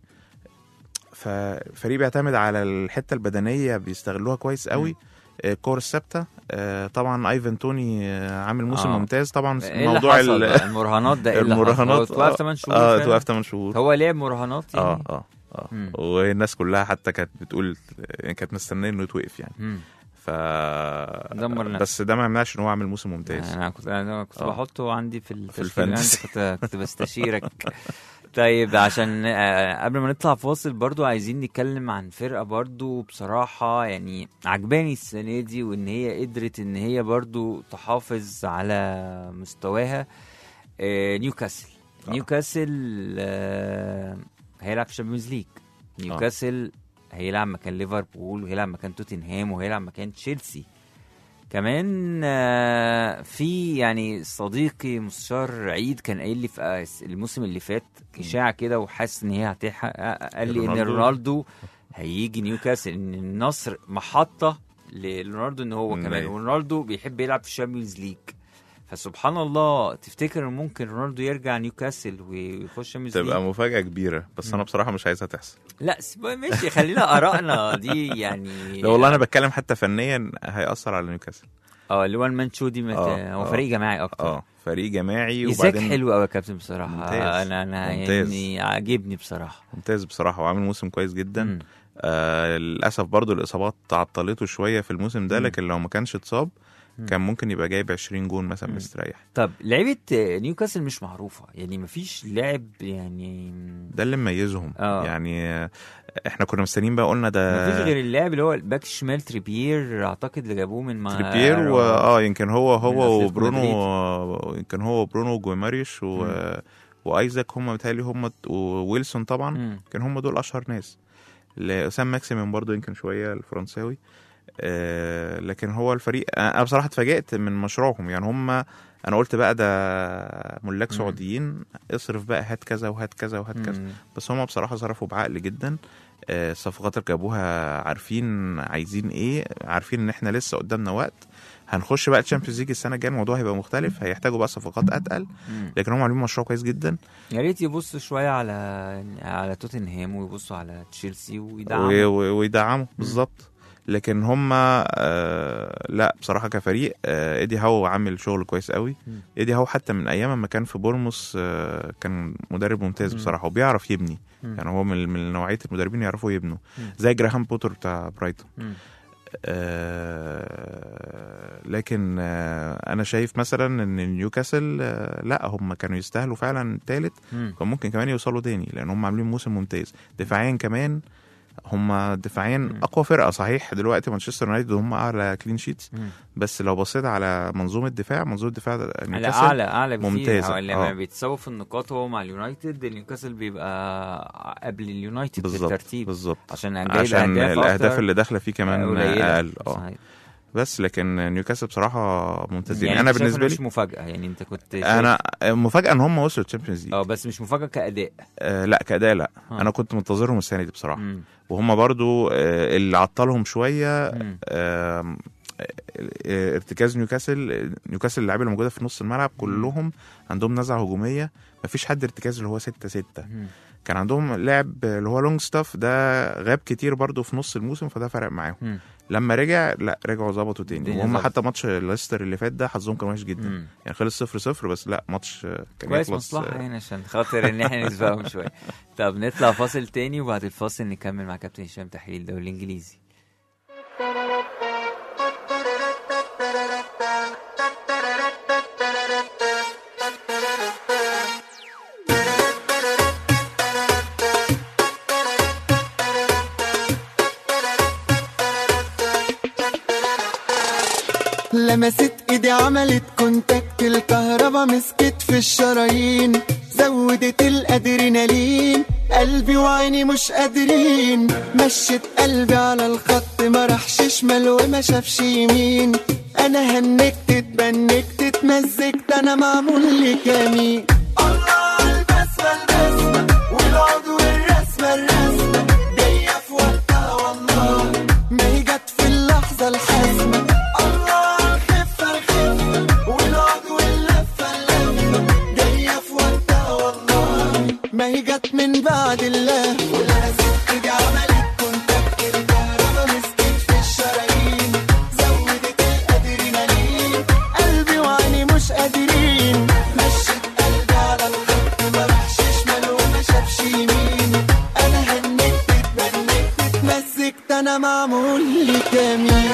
ففريق بيعتمد على الحته البدنيه بيستغلوها كويس قوي آه، الكور الثابته آه، طبعا ايفن توني آه، عامل موسم آه. ممتاز طبعا ايه اللي موضوع حصل ال- بقى؟ المراهنات ده ايه اللي المراهنات حصل؟ هو اتوقف آه، 8 شهور اه فعلا؟ اتوقف 8 شهور هو لعب مراهنات يعني اه اه اه مم. والناس كلها حتى كانت بتقول يعني كانت مستنيه انه يتوقف يعني مم. ف دمر نفسه. بس ده ما يمنعش ان هو عامل موسم ممتاز انا كنت انا كنت آه. بحطه عندي في التشكيل الفانتسي. أنت كنت كنت بستشيرك طيب عشان آه، قبل ما نطلع فاصل برضو عايزين نتكلم عن فرقة برضو بصراحة يعني عجباني السنة دي وان هي قدرت ان هي برضو تحافظ على مستواها آه، نيوكاسل آه. نيوكاسل آه، هيلعب في الشامبيونز ليج نيوكاسل هيلعب مكان ليفربول وهيلعب مكان توتنهام وهيلعب مكان تشيلسي كمان آه، في يعني صديقي مستشار عيد كان قايل لي في آه، الموسم اللي فات اشاعه كده وحاسس ان هي هتحقق قال لي ان رونالدو. رونالدو هيجي نيوكاسل ان النصر محطه لرونالدو ان هو كمان أيوة. ورونالدو بيحب يلعب في الشامبيونز ليج فسبحان الله تفتكر إن ممكن رونالدو يرجع نيوكاسل ويخش الشامبيونز ليج تبقى مفاجاه كبيره بس انا بصراحه مش عايزها تحصل لا سيب- ماشي خلينا ارائنا دي يعني لا والله انا بتكلم حتى فنيا هياثر على نيوكاسل اه اللي هو المان شو دي مت... آه، هو آه. فريق جماعي اكتر اه فريق جماعي ايزاك وبعدين حلو قوي يا كابتن بصراحه ممتاز. انا انا ممتاز. يعني عاجبني بصراحه ممتاز بصراحه وعامل موسم كويس جدا مم. آه للاسف برضو الاصابات عطلته شويه في الموسم ده مم. لكن لو ما كانش اتصاب مم. كان ممكن يبقى جايب 20 جون مثلا مم. مستريح طب لعيبه نيوكاسل مش معروفه يعني مفيش لاعب يعني ده اللي مميزهم آه. يعني آه، احنا كنا مستنيين بقى قلنا ده مفيش غير اللاعب اللي هو الباك الشمال تريبير اعتقد اللي جابوه من ما تريبير و... اه يمكن هو من هو أتلتيكو وبرونو مدريد. آه، يمكن هو وبرونو وجوماريوش و... مم. وايزاك هم متهيألي هم وويلسون طبعا مم. كان هم دول اشهر ناس ل- سام ماكسيمين برضو يمكن شويه الفرنساوي آه لكن هو الفريق انا بصراحه اتفاجئت من مشروعهم يعني هم انا قلت بقى ده ملاك مم. سعوديين اصرف بقى هات كذا وهات كذا وهات كذا مم. بس هم بصراحه صرفوا بعقل جدا آه، الصفقات اللي جابوها عارفين عايزين ايه عارفين ان احنا لسه قدامنا وقت هنخش بقى الشامبيونز ليج السنه الجايه الموضوع هيبقى مختلف هيحتاجوا بقى صفقات اتقل مم. لكن هم عاملين مشروع كويس جدا يا ريت يبصوا شويه على على توتنهام ويبصوا على تشيلسي و- ويدعموا و- ويدعموا بالظبط لكن هم آه لا بصراحه كفريق آه ايدي هاو عامل شغل كويس قوي مم. ايدي هاو حتى من ايام ما كان في بورموس آه كان مدرب ممتاز مم. بصراحه وبيعرف يبني مم. يعني هو من من نوعيه المدربين يعرفوا يبنوا مم. زي جراهام بوتر بتاع برايتون مم. آه لكن آه انا شايف مثلا ان نيوكاسل آه لا هم كانوا يستاهلوا فعلا الثالث مم. كان ممكن كمان يوصلوا تاني لان هم عاملين موسم ممتاز دفاعيا كمان هم دفاعيا مم. اقوى فرقه صحيح دلوقتي مانشستر يونايتد هم اعلى كلين شيتس مم. بس لو بصيت على منظومه دفاع منظومه دفاع على نيوكاسل اعلى اعلى بكتير ممتازة، هو لما آه. بيتساووا في النقاط هو مع اليونايتد النيوكاسل بيبقى قبل اليونايتد في بالظبط الترتيب بالظبط عشان جايب عشان أهداف الاهداف أكتر اللي داخله فيه كمان قليلة. اقل اه صحيح. بس لكن نيوكاسل بصراحه ممتازين يعني انا أنت شايف بالنسبه إنه لي مش مفاجاه يعني انت كنت شايف- انا مفاجاه ان هم وصلوا الشامبيونز ليج اه بس مش مفاجاه كاداء آه لا كاداء لا آه. انا كنت منتظرهم السنه دي بصراحه مم. وهم برضو آه اللي عطلهم شويه مم. آم، آه، ارتكاز نيوكاسل نيوكاسل اللعيبه اللي موجوده في نص الملعب كلهم عندهم نزعه هجوميه مفيش حد ارتكاز اللي هو 6 6 مم. كان عندهم لاعب اللي هو لونج ستاف ده غاب كتير برضو في نص الموسم فده فرق معاهم مم. لما رجع لا رجعوا ظبطوا تاني الدنيا وهم ظبطت. حتى ماتش ليستر اللي فات ده حظهم كان وحش جدا مم. يعني خلص 0 0 بس لا ماتش آه، كان كويس يخلص مصلحه آه، يعني عشان خاطر ان احنا نسبقهم شويه طب نطلع فاصل تاني وبعد الفاصل نكمل مع كابتن هشام تحليل الدوري الانجليزي لمست ايدي عملت كونتاكت الكهربا مسكت في الشرايين زودت الادرينالين قلبي وعيني مش قادرين مشت قلبي على الخط ما راحش شمال وما شافش يمين انا هنكت اتبنكت اتمزجت انا معمول لي جميل الله على البسمة البسمة والعود والرسمة الرسمة جاية في وقتها والله ما هي اتمزجت انا معمول لي كمين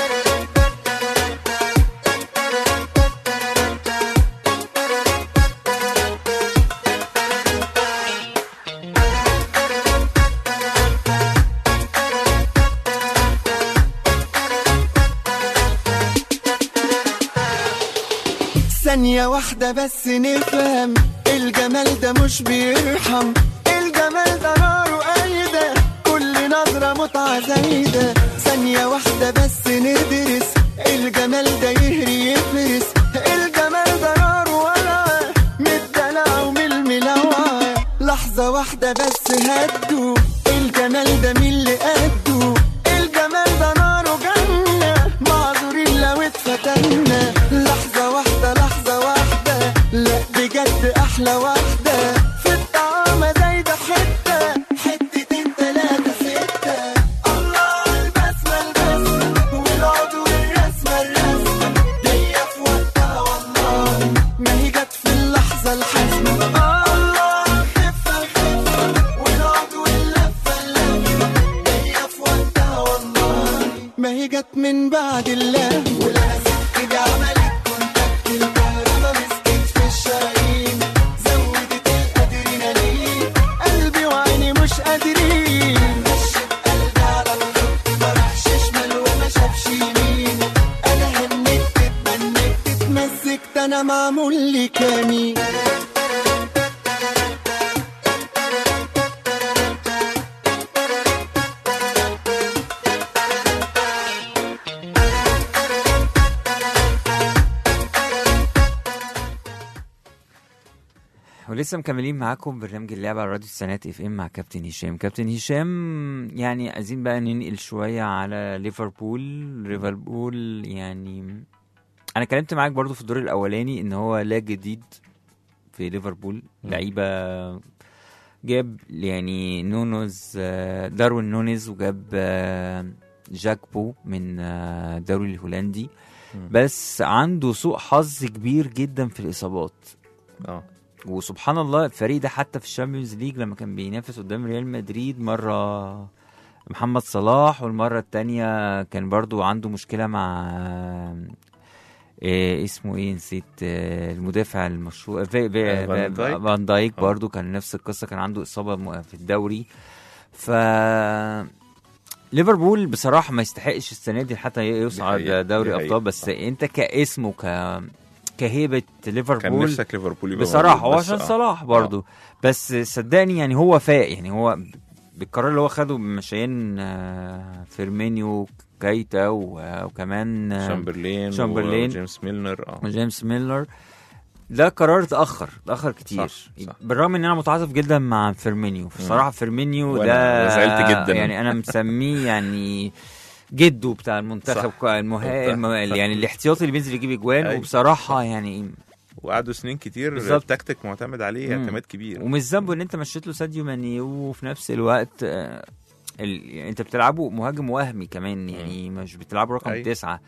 ثانية واحدة بس نفهم الجمال ده مش بيرحم الجمال ده ناره قايدة كل نظرة متعة زايدة ثانية واحدة بس ندرس الجمال ده يهري يفرس الجمال ده ناره ولعة من الدلع ومن الملوعة لحظة واحدة بس هدوا الجمال ده مين اللي قده الجمال ده ناره جنة معذورين لو اتفتنا لحظة واحدة لحظة واحدة لا بجد أحلى واحدة في الطعامة زايدة حتة حتتين تلاتة ستة الله البسمة البسمة والعضو الرسمة الرسمة جاية في وقتها والله ما هي جت في اللحظة الحاسمة الله الخفة الخفة والعضو اللفة اللفة جاية في وقتها والله ما هي جت من بعد الله ولا ست عملت كونتاكت الكهرباء مسكت في الشرايين زودت الادرينالين قلبي وعيني مش قادرين مشيت قلبي على الخط ما راحش شمال وما شافش يمين انا هنكت اتمنكت اتمزجت انا معمول لي كمين ولسه مكملين معاكم برنامج اللعبة على راديو السنات اف ام مع كابتن هشام كابتن هشام يعني عايزين بقى ننقل شوية على ليفربول ليفربول يعني انا كلمت معاك برضو في الدور الاولاني ان هو لا جديد في ليفربول لعيبة جاب يعني نونوز آه، داروين نونيز وجاب آه، جاك بو من آه، الدوري الهولندي بس عنده سوء حظ كبير جدا في الاصابات اه وسبحان الله الفريق ده حتى في الشامبيونز ليج لما كان بينافس قدام ريال مدريد مرة محمد صلاح والمرة التانية كان برضو عنده مشكلة مع إيه اسمه ايه نسيت آه، المدافع المشهور في في آه، فان دايك. فان دايك آه. برضو كان نفس القصة كان عنده إصابة م- في الدوري ف ليفربول بصراحة ما يستحقش السنة دي حتى حقيقة، يصعد دي دوري حقيقة. أبطال بس انت كاسم وك كهيبة كان ليفربول نفسك ليفربول يبقى بصراحه موجود، هو بس عشان آه. صلاح برضو بس صدقني يعني هو فاق يعني هو بالقرار اللي هو خده بمشيان آه، فيرمينيو كايتا و- وكمان آه، شامبرلين شامبرلين. وجيمس ميلنر اه جيمس ميلر ده قرار اتاخر اتاخر كتير صح، صح. بالرغم ان انا متعاطف جدا مع فيرمينيو بصراحه فيرمينيو وأنا ده زعلت جدا. يعني انا مسميه يعني جده بتاع المنتخب صح. المها... الم... صح. يعني الاحتياطي اللي بينزل يجيب اجوان أيوة. وبصراحه يعني وقعدوا سنين كتير بالظبط. التكتيك معتمد عليه مم. اعتماد كبير ومش ذنبه ان انت مشيت له ساديو ماني وفي نفس الوقت آه، ال... يعني انت بتلعبه مهاجم وهمي كمان يعني مش بتلعبه رقم أيوة. تسعة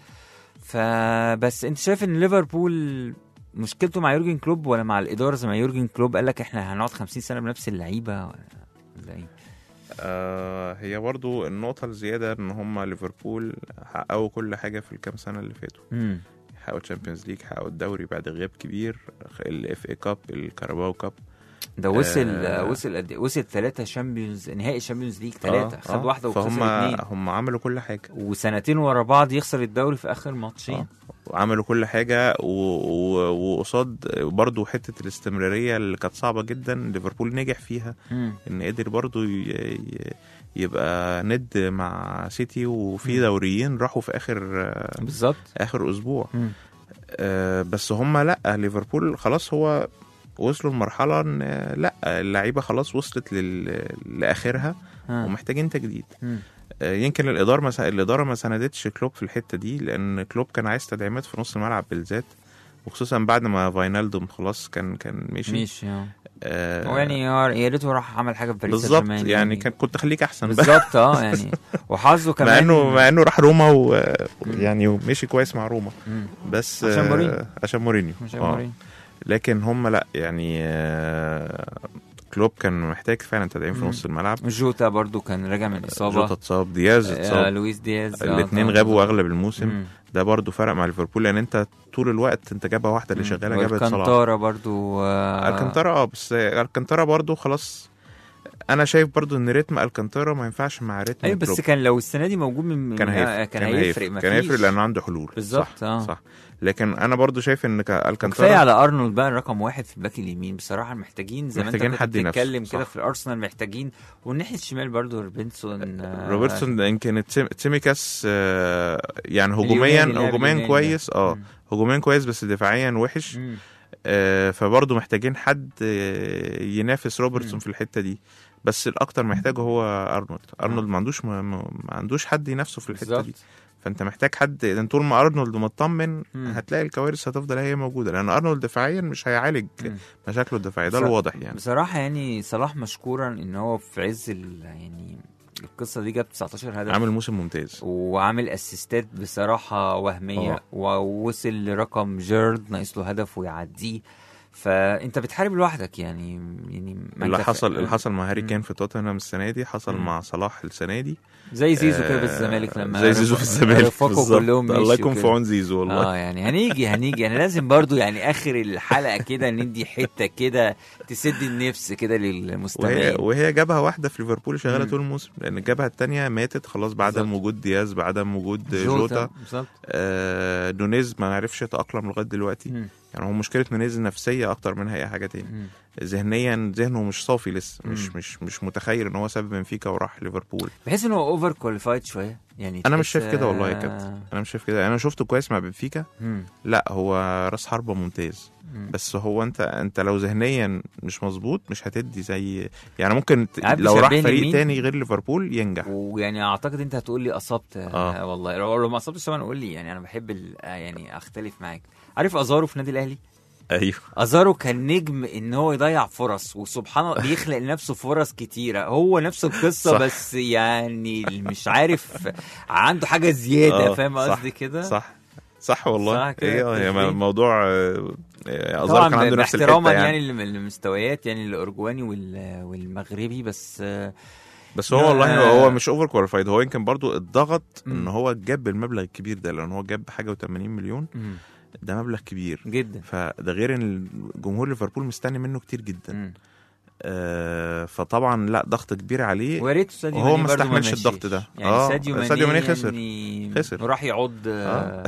فبس انت شايف ان ليفربول مشكلته مع يورجن كلوب ولا مع الاداره زي ما يورجن كلوب قال لك احنا هنقعد 50 سنه بنفس اللعيبه ولا ولا ايه؟ آه هي برضو النقطة الزيادة ان هم ليفربول حققوا كل حاجة في الكام سنة اللي فاتوا مم. حققوا تشامبيونز ليج حققوا الدوري بعد غياب كبير الاف اي كاب الكاراباو كاب ده وصل آه. آه وصل قد إيه؟ وصل ثلاثه شامبيونز نهائي شامبيونز ليج ثلاثه آه، خد آه. واحده وخسر فهم اثنين هم عملوا كل حاجة وسنتين ورا بعض يخسر الدوري في اخر ماتشين آه. وعملوا كل حاجة و... و... وقصاد برضو حتة الاستمرارية اللي كانت صعبة جدا ليفربول نجح فيها مم. ان قدر برضو ي... ي- يبقى ند مع سيتي وفي دوريين راحوا في اخر بالظبط اخر اسبوع مم. آه، بس هم لا ليفربول خلاص هو وصلوا لمرحلة ان آه، لا اللعيبة خلاص وصلت لل... لاخرها آه. ومحتاجين تجديد مم. آه، يمكن الاداره ما س- الاداره ما ساندتش كلوب في الحته دي لان كلوب كان عايز تدعيمات في نص الملعب بالذات وخصوصا بعد ما فاينالدوم خلاص كان كان مشي ماشي اه آه هو يعني هو يا ريته راح عمل حاجه في باريس سان بالظبط جيرمان يعني كان كنت خليك احسن بقى بالظبط اه يعني وحظه كمان مع انه مع انه راح روما و يعني ومشي كويس مع روما مم. بس عشان آه، مورينيو. عشان مورينيو مش آه. مورينيو. لكن هم لا يعني آه، كلوب كان محتاج فعلا تدعيم في مم. نص الملعب جوتا برضو كان راجع من اصابه جوتا اتصاب دياز آه اتصاب لويس دياز آه، الاثنين طبعاً. غابوا اغلب الموسم مم. ده برضو فرق مع ليفربول لان انت طول الوقت انت جابها واحده اللي مم. شغاله جابت صلاح والكانتارا برضو آه الكانتارا اه بس الكانتارا برضو خلاص انا شايف برضو ان رتم الكانتارا ما ينفعش مع رتم ايوه بس كلوب. كان لو السنه دي موجود من من- كان آه، هيفرق كان هيفرق كان هيفرق مفيش. لانه عنده حلول بالظبط، صح آه. صح لكن انا برضو شايف ان ك- كفايه الكانتارا على ارنولد بقى رقم واحد في الباك اليمين بصراحه محتاجين زي ما انت محتاجين كنت حد ينافسه، بتتكلم كده صح. في الارسنال محتاجين والناحيه الشمال برضو روبنسون آه، روبرتسون ده يمكن تيم- تيميكاس آه، يعني اليوناني، هجوميا اللاعب هجوميا اليوناني كويس ده. اه مم. هجوميا كويس بس دفاعيا وحش مم. آه، فبرضه محتاجين حد آه، ينافس مم. روبرتسون في الحته دي بس الاكتر محتاجه هو ارنولد ارنولد ما عندوش ما, ما ما عندوش حد ينافسه في الحته دي بالظبط فانت محتاج حد إذا طول ما ارنولد مطمن مم. هتلاقي الكوارث هتفضل هي موجوده لان ارنولد دفاعيا مش هيعالج مم. مشاكله الدفاعيه ده بص- الواضح يعني بصراحه يعني صلاح مشكورا ان هو في عز ال- يعني القصه دي جاب 19 هدف عامل موسم ممتاز وعامل اسيستات بصراحه وهميه آه. ووصل لرقم جيرد ناقص له هدف ويعديه فانت بتحارب لوحدك يعني يعني ما اللي انت حصل ف- اللي حصل مع هاري مم. كين في توتنهام السنه دي حصل مم. مع صلاح السنه دي زي زيزو كده في آه، الزمالك لما زي زيزو في رفق- الزمالك رفقوا بالظبط. كلهم الله مشيوا يكون في كده. عون زيزو والله اه يعني هنيجي هنيجي يعني لازم برضو يعني اخر الحلقه كده ندي حته كده تسد النفس كده وهي للمستمعين وهي جابها واحده في ليفربول شغاله مم. طول الموسم لان الجبهه الثانيه ماتت خلاص بعدم بالظبط. وجود دياز بعدم وجود جوتا بالظبط آه نونيز ما عرفش يتاقلم لغايه دلوقتي مم. يعني هو مشكله نونيز نفسيه اكتر منها اي حاجه تاني مم. ذهنيا ذهنه مش صافي لسه مش مم. مش مش متخيل ان هو ساب بنفيكا وراح ليفربول بحس ان هو اوفر كواليفايد شويه يعني انا مش تحس- شايف كده والله يا كابتن انا مش شايف كده انا شفته كويس مع بنفيكا مم. لا هو راس حربه ممتاز مم. بس هو انت انت لو ذهنيا مش مظبوط مش هتدي زي يعني ممكن ت- عارف لو راح بيشبهني فريق مين؟ تاني غير ليفربول ينجح ويعني اعتقد انت هتقول لي اصبت آه. آه. والله لو لو ما اصبتش طبعا قول لي يعني انا بحب ال- آه يعني اختلف معاك عارف ازارو في النادي الاهلي ايوه ازارو كان نجم ان هو يضيع فرص وسبحان الله بيخلق لنفسه فرص كتيره هو نفس القصه صح. بس يعني مش عارف عنده حاجه زياده آه، فاهم صح، قصدي كده صح صح والله صح كده، ايه هي تشبيه. موضوع آه، آه، ازار طبعا كان عنده نفس باحتراما الحته يعني, يعني, يعني للمستويات يعني الاورجواني وال- والمغربي بس آه، بس هو لا، والله آه. هو مش اوفر كواليفايد هو يمكن برضو اتضغط مم. ان هو جاب المبلغ الكبير ده لان هو جاب حاجه و80 مليون مم، ده مبلغ كبير جدا فده غير ان جمهور ليفربول مستني منه كتير جدا مم. آه فطبعا لا ضغط كبير عليه ويا ريت ساديو وهو ماني ما برضه استحملش مشيش. الضغط ده. يعني آه، ساديو ماني ساديو ماني خسر. يعني خسر. راح يعض آه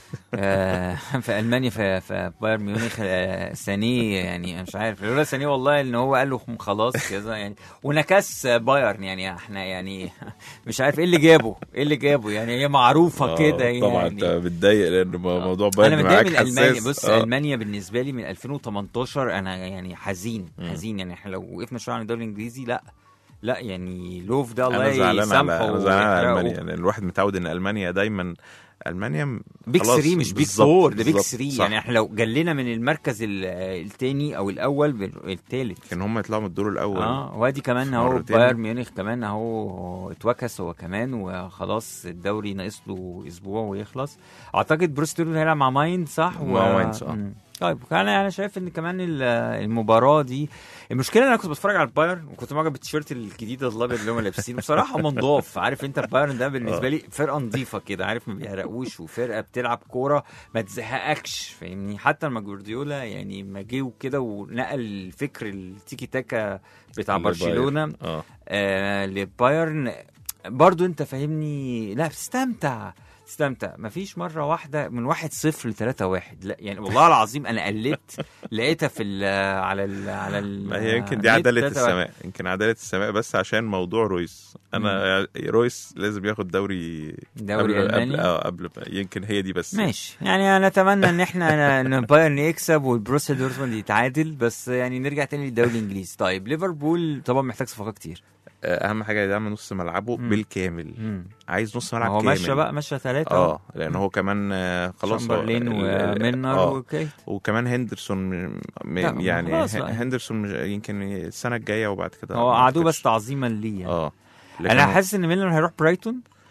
آه في المانيا في, في بايرن ميونخ آه ثانيه يعني أنا مش عارف لولا ثانيه والله ان هو قال له خلاص كذا يعني ونكس بايرن يعني احنا يعني مش عارف ايه اللي جابه ايه اللي جابه يعني هي معروفه آه، كده يعني طبعا انت متضايق لان موضوع انا بايرن متضايق معاك من المانيا حساس بص آه. المانيا بالنسبه لي من 2018 انا يعني حزين مم. حزين يعني احنا لو وقفنا شويه عن الدوري الانجليزي لا لا يعني لوف ده الله انا زعلان على يسامحه انا زعلان على ويحرقه. المانيا يعني الواحد متعود ان المانيا دايما المانيا م- بيك خلاص 3 مش بيك بالظبط، 4 ده بيك بالظبط، 3 صح. يعني احنا لو جلينا من المركز الثاني او الاول الثالث كان هم يطلعوا من الدور الاول اه وادي كمان اهو مرتين. بايرن ميونخ كمان اهو اتوكس هو كمان وخلاص الدوري ناقص له اسبوع ويخلص اعتقد بروس دورتموند هيلعب مع مايند صح مع ماينز، آه. مم. طيب انا انا شايف ان كمان ال- المباراه دي المشكله ان انا كنت بتفرج على البايرن وكنت معجب بالتيشيرت الجديد الابيض اللي هم لابسينه بصراحه هم نضاف عارف انت البايرن ده بالنسبه لي فرقه نظيفه كده عارف ما بيحرقوش وفرقه بتلعب كوره ما تزهقكش فاهمني حتى لما جوارديولا يعني ما جه كده ونقل فكر التيكي تاكا بتاع لبايرن. برشلونه اه آه لبايرن برضو انت فاهمني لا بتستمتع تستمتع مفيش مره واحده من واحد صفر لثلاثة واحد لا يعني والله العظيم انا قلبت لقيتها في ال على ال على ال ما هي يمكن دي النت عداله 3 واحد. السماء يمكن عداله السماء بس عشان موضوع رويس انا رويس لازم ياخد دوري دوري قبل قبل الماني اه قبل يمكن هي دي بس ماشي يعني انا اتمنى ان احنا ان بايرن يكسب والبروسيا دورتموند يتعادل بس يعني نرجع تاني للدوري الانجليزي طيب ليفربول طبعا محتاج صفقات كتير آه، اهم حاجه يعمل نص ملعبه مم. بالكامل مم. عايز نص ما ملعب هو كامل مشى بقى مشى ثلاثة اه لان هو كمان آه، خلاص هو- شامبرلين ال- وميلنر آه. وكيت وكمان هندرسون م- م- لا، ما يعني خلاص ه- بقى. هندرسون مش- يمكن السنه الجايه وبعد كده هو ما قعدوه بس أعتقدش. تعظيما ليه يعني. اه لكن انا هو- حاسس ان ميلنر هيروح برايتون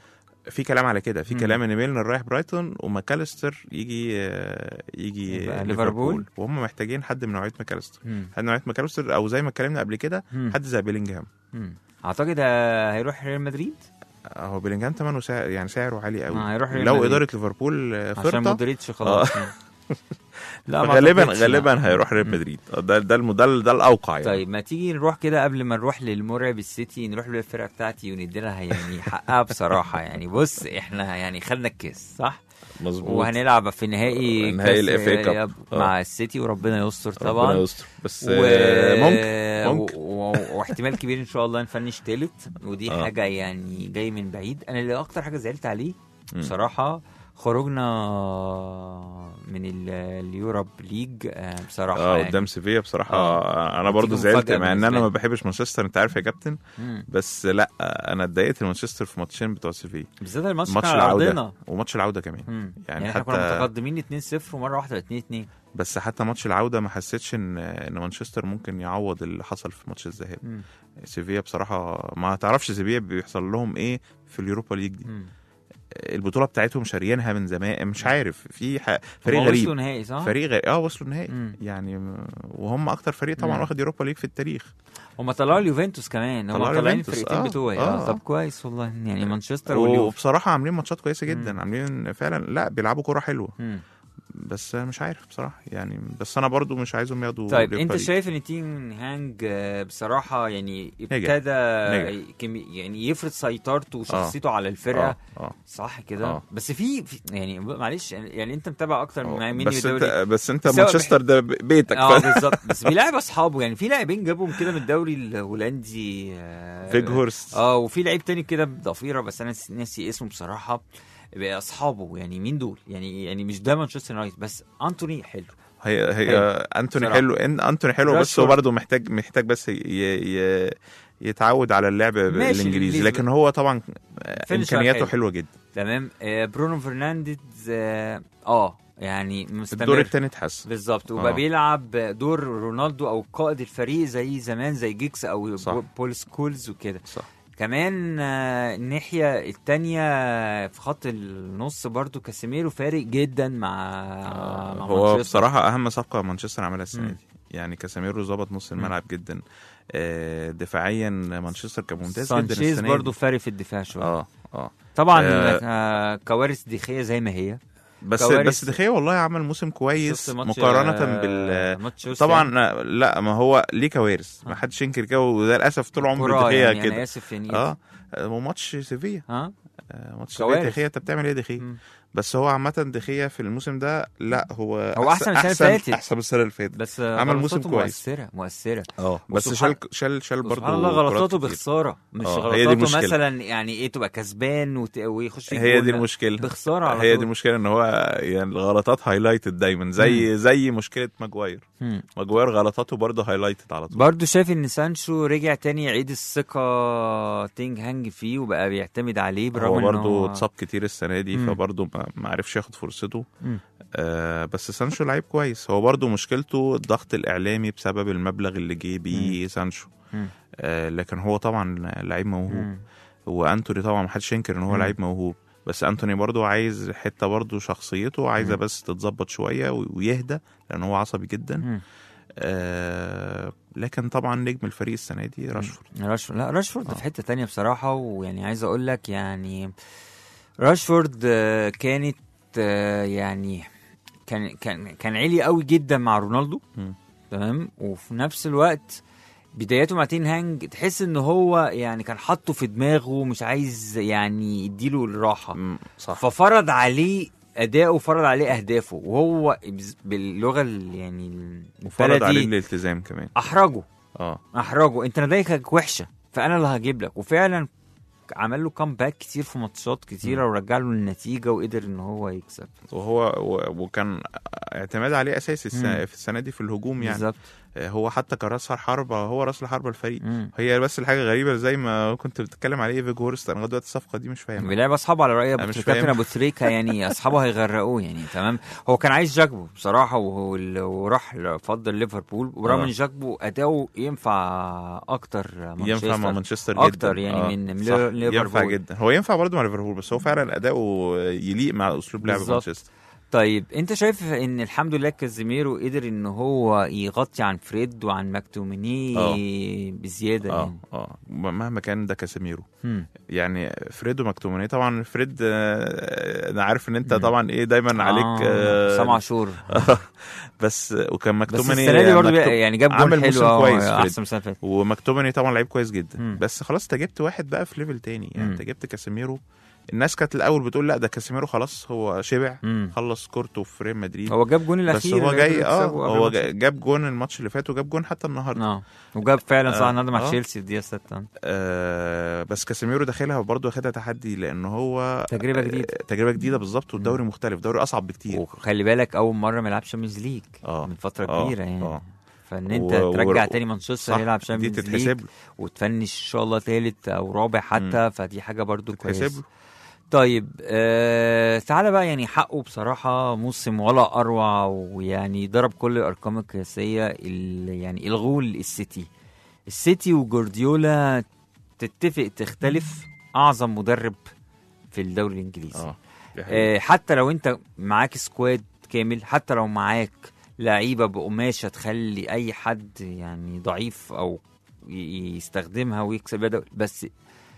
في كلام على كده في مم. كلام ان ميلنر رايح برايتون وماكاليستر يجي آه، يجي يبقى ليفربول ليفربول. وهم محتاجين حد من نوعيه ماكاليستر مم. حد من نوعيه ماكاليستر او زي ما اتكلمنا قبل كده مم. حد زي بيلينجهام مم. اعتقد آه، هيروح ريال مدريد هو بيلينجهام ثمنه سعر يعني سعره عالي قوي آه، هيروح ريال لو مدريد. اداره ليفربول آه، عشان فرطه مودريتش خلاص لا ما غالبا أعتقدش، لا. غالبا هيروح ريال مدريد ده ده الم- ده, ده الاوقع يعني طيب ما تيجي نروح كده قبل ما نروح للمرعب السيتي نروح للفرقه بتاعتي وندي لها يعني حقها بصراحه يعني بص احنا يعني خدنا الكاس صح مظبوط وهنلعب في نهائي نهائي كأس- ال FA Cup. يب- مع السيتي وربنا يستر ربنا طبعا يستر بس و... آه، ممكن ممكن و... و... واحتمال كبير ان شاء الله نفنش تالت ودي آه. حاجه يعني جاي من بعيد انا اللي اكتر حاجه زعلت عليه مم. بصراحه خروجنا من ال- اليوروب ليج آه، بصراحه اه يعني. قدام سيفيا بصراحه آه. انا برضو بتيجي زعلت مفاجأة مع ان بالنسبة انا ما لي. بحبش مانشستر انت عارف يا كابتن مم. بس لا انا اتضايقت من مانشستر في ماتشين بتوع سيفيا بالذات الماتش ماتش كان على العوده ارضنا وماتش العوده كمان مم. يعني يعني احنا حتى- كنا متقدمين 2-0 ومره واحده 2-2 بس حتى ماتش العوده ما حسيتش ان ان مانشستر ممكن يعوض اللي حصل في ماتش الذهاب مم. سيفيا بصراحه ما تعرفش سيفيا بيحصل لهم ايه في اليوروبا ليج دي مم. البطوله بتاعتهم شاريينها من زمان مش عارف في ح... فريق هما غريب وصلوا نهائي صح؟ فريق غريب اه وصلوا النهائي مم. يعني م- وهم اكتر فريق طبعا مم. واخد يوروبا ليج في التاريخ هم طلعوا اليوفنتوس كمان هم طلعوا طالعين اليوفنتوس، الفرقتين آه، بتوعي آه، اه طب آه. كويس والله يعني مانشستر واليوفي وبصراحه عاملين ماتشات كويسه جدا مم. عاملين فعلا لا بيلعبوا كوره حلوه مم. بس مش عارف بصراحه يعني بس انا برضو مش عايزهم ياخدوا طيب اليوروبا انت ليج. شايف ان تيم هانج آه، بصراحه يعني نجح. ابتدى كمي- يعني يفرض سيطرته وشخصيته على الفرقه اه اه صح كده آه. بس في, في يعني معلش يعني انت متابع اكتر من آه. مني بس انت بالدوري بس انت سواء مانشستر ده ب- بيتك اه ف... بالظبط بس بيلعب اصحابه يعني في لاعبين جابهم كده من الدوري الهولندي آه، فيج هورست اه وفي لعيب تاني كده بضفيره بس انا نس- ناسي اسمه بصراحه بقى اصحابه يعني مين دول يعني يعني مش ده مانشستر يونايتد بس انتوني حلو هي هي حلو. انتوني بصراحة. حلو ان انتوني حلو بس راشفورد. هو برضه محتاج محتاج بس ي... ي... يتعود على اللعب ماشي، بالانجليزي الإنجليزي. لكن هو طبعا فينشر امكانياته حلو. حلوه جدا تمام آه برونو فرنانديز اه, آه يعني مستمر الدور الثاني اتحسن بالظبط وبقى آه. بيلعب دور رونالدو او قائد الفريق زي زمان زي جيكس او صح. بو- بول سكولز وكده صح كمان آه، الناحية التانية في خط النص برضو كاسيميرو فارق جدا مع, مع هو مانشستر. بصراحه اهم صفقه مانشستر عملها السنه مم. دي يعني كاساميرو ظبط نص مم. الملعب جدا آه، دفاعيا مانشستر كان ممتاز جدا سانشيز السنه برضو دي. فارق في الدفاع شوية اه اه طبعا آه. آه كوارث دفاعية زي ما هي بس كوارث. بس دخيا والله عمل موسم كويس شفت ماتش، مقارنه آه، بال ماتش طبعا لا ما هو ليه كوارث آه. ما حدش ينكر كده وده للاسف طول عمر كرة دخيا يعني انا كده اسف يعني اه وماتش سيفيا ها آه، ماتش كوارث. سيفيا دخيا انت بتعمل ايه دخيا مم. بس هو عامه دخيا في الموسم ده لا هو هو أحسن من السنة اللي فاتت. احسن من السنه اللي فاتت بس عمل موسم غلطاته كويس. مؤثرة مؤثرة اه بس وسبحان- شال شال شال برضه سبحان الله غلطاته بخسارة مش آه، هي دي غلطاته المشكلة. مثلا يعني ايه تبقى كسبان وت... ويخش فيك هي جول، دي لا. المشكله بخسارة على هي طول. دي المشكله ان هو يعني الغلطات هايلايتد دايما زي زي مشكله ماجواير مم. ماجواير غلطاته برضه هايلايتد على طول برضه شايف ان سانشو رجع تاني يعيد الثقة تينج هانج فيه وبقى بيعتمد عليه برغم هو إن برضه اتصاب كتير السنه دي مم. فبرضه ما- ما عرفش ياخد فرصته مم. آه بس سانشو لعيب كويس هو برضه مشكلته الضغط الاعلامي بسبب المبلغ اللي جه بيه سانشو مم. آه لكن هو طبعا لعيب موهوب مم. وانتوني طبعا ما حدش ينكر ان هو مم. لعيب موهوب بس انتوني برضه عايز حته برضه شخصيته عايزه مم. بس تتظبط شويه و- ويهدى لان هو عصبي جدا مم. آه لكن طبعا نجم الفريق السنه دي راشفورد راشفورد لا راشفورد آه. في حتة تانية بصراحة ويعني عايز اقول لك يعني راشفورد آه، كانت آه، يعني كان كان كان عالي قوي جدا مع رونالدو مم. تمام وفي نفس الوقت بداياته مع تين هانج تحس ان هو يعني كان حاطه في دماغه مش عايز يعني يديله الراحه مم، صح ففرض عليه اداؤه وفرض عليه اهدافه وهو بز- باللغه ال- يعني وفرض عليه البلدي الالتزام كمان احرجه اه احرجه انت نتائجك وحشه فانا اللي هجيب لك وفعلا عمل له كامباك كتير في ماتشات كتيره ورجع له النتيجه وقدر ان هو يكسب وهو و- وكان اعتماد عليه اساسي السنه مم. في السنه دي في الهجوم يعني بالظبط آه، هو حتى كراس حربة هو راس الحربة الفريق مم. هي بس الحاجه غريبه زي ما كنت بتتكلم عليه ايفي جورست انا لغايه دلوقتي الصفقه دي مش فاهم بيلعب اصحابه على راي أنا ابو مش كابتن فاهم. ابو تريكه يعني اصحابه هيغرقوه يعني تمام هو كان عايز جاكبو بصراحه وهو ال- وراح فضل ليفربول وبرغم آه. ان جاكبو اداؤه ينفع اكتر مانشستر ينفع مع مانشستر جدا أكتر يعني من- من صح. ليفربول. ينفع جدا هو ينفع برضه مع ليفربول بس هو فعلا اداؤه يليق مع اسلوب لعب بالظبط. مانشستر طيب انت شايف ان الحمد لله كازيميرو قدر ان هو يغطي عن فريد وعن ماكتوميني آه. بزياده اه يعني اه مهما كان ده كاسيميرو مم. يعني فريد ومكتوماني طبعا فريد آه، انا عارف ان انت طبعا ايه دايما عليك آه. سبع شهور بس وكان بس مكتوماني السنه دي برضه مكتوم- يعني جاب عامل جول حلو موسم آه، كويس فريد. احسن من السنه اللي فاتت ومكتوماني طبعا لعيب كويس جدا مم. بس خلاص انت جبت واحد بقى في ليفل تاني يعني مم. انت جبت كاسيميرو الناس كانت الاول بتقول لا ده كاسيميرو خلاص هو شبع مم. خلص كورته في ريال مدريد هو جاب جون بس الاخير هو اللي جاي قدروا اه يكسبوا قبل هو الماتش. جا- جاب جون الماتش اللي فات وجاب جون حتى النهارده اه وجاب فعلا صح آه، النهارده مع آه. تشيلسي في الدقيقه 6 آه بس كاسيميرو داخلها وبرضه واخدها تحدي لان هو تجربه جديده آه، تجربه جديده بالظبط والدوري مختلف دوري اصعب بكتير وخلي بالك اول مره ما يلعبش شامبيونز ليج اه من فتره آه، كبيره يعني آه. فان انت و- ترجع و- تاني مانشستر صح يلعب دي شامبيونز ليج تتحسب له وتفنش ان شاء الله ثالث او رابع حتى فدي حاجه برضو تتحسب كويسه له طيب آه تعالى بقى يعني حقه بصراحة موسم ولا أروع ويعني ضرب كل الأرقام القياسية ال- يعني الغول السيتي السيتي وجوارديولا تتفق تختلف أعظم مدرب في الدوري الإنجليزي اه دي حقيقة. آه حتى لو أنت معاك سكواد كامل حتى لو معاك لعيبة بقماشة تخلي أي حد يعني ضعيف أو ي- يستخدمها ويكسب بيها دوري، بس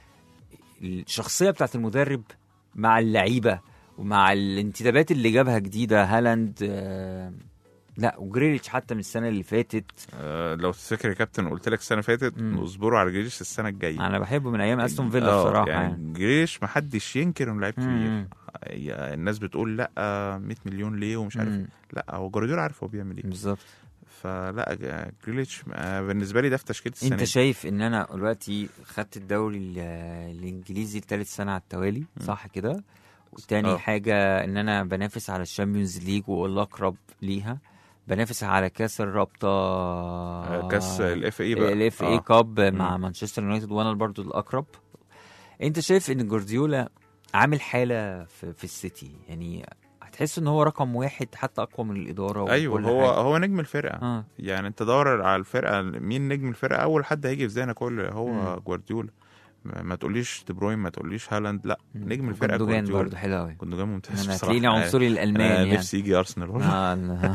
الشخصيه بتاعت المدرب مع اللعيبه ومع الانتدابات اللي جابها جديده هالاند آه، لا وجريليتش حتى من السنه اللي فاتت آه لو تفتكر يا كابتن قلت لك السنه اللي فاتت مم. اصبروا على جريش السنه الجايه انا بحبه من ايام استون فيلا آه، بصراحه يعني, يعني. جريش محدش ينكر انه لعيب كبير مم. يا- الناس بتقول لا 100 مليون ليه ومش عارف مم. لا هو جوارديولا عارف هو بيعمل ايه بالظبط فلا ج- جريليتش آه، بالنسبه لي ده في تشكيله السنه انت دي. شايف ان انا دلوقتي خدت الدوري ال- الانجليزي لثالث سنه على التوالي صح كده وتاني آه. حاجه ان انا بنافس على الشامبيونز ليج والاقرب ليها بنافس على كاس الرابطه آه، كاس الاف اي بقى الاف اي آه. كاب مع مم. مانشستر يونايتد وانا برضو الاقرب انت شايف ان جوارديولا عامل حاله في, في السيتي يعني هتحس ان هو رقم واحد حتى اقوى من الاداره ايوه وكل هو حاجة. هو نجم الفرقه اه يعني انت دور على الفرقه مين نجم الفرقه اول حد هيجي في ذهنك كل هو مم. جوارديولا ما ما تقوليش دي بروين ما تقوليش هالاند لا نجم الفرقه جوندوجان جوارديولا برضو حلو قوي جوندوجان ممتاز انا بصراحه هتلاقيني عنصري الالماني انا يعني نفسي يجي ارسنال والله آه، لا.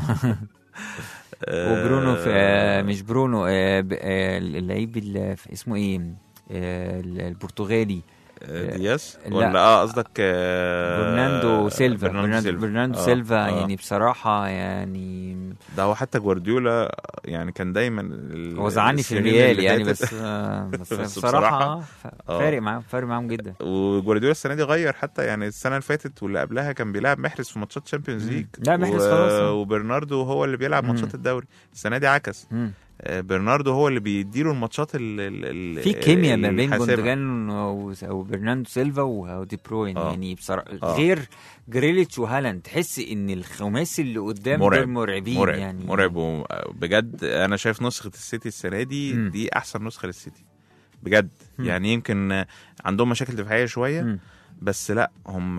آه، وبرونو في آه، مش برونو آه، ب- آه، اللعيب ال- اسمه ايه آه، البرتغالي آه، دياس لا. ولا اه قصدك آه، برناندو سيلفا برناندو برناندو, سيلفا برناندو آه، سيلفا آه. يعني بصراحه يعني ده هو حتى جوارديولا يعني كان دايما ال- هو زعلني في السنين الريال اللي يعني فاتت- بس آه، بس, بس بصراحه بصراحة، ف- آه. فارق معاهم فارق معاهم جدا وجوارديولا السنه دي غير حتى يعني السنه اللي فاتت واللي قبلها كان بيلعب محرز في ماتشات تشامبيونز مم. ليج لا، محرز خلاص. وبرناردو هو اللي بيلعب مم. ماتشات الدوري السنه دي عكس مم. آه، برناردو هو اللي بيديله الماتشات ال ال ال في كيمياء ما بين الحاسمة. جوندوجان و- وبرناندو سيلفا و- ودي بروين آه. يعني بصراحه آه. غير جريليتش وهالاند تحس ان الخماسي اللي قدام مرعب. دول مرعبين مرعب يعني مرعب و- بجد انا شايف نسخه السيتي السنه دي مم. دي احسن نسخه للسيتي بجد مم. يعني يمكن عندهم مشاكل دفاعيه شويه مم. بس لا هم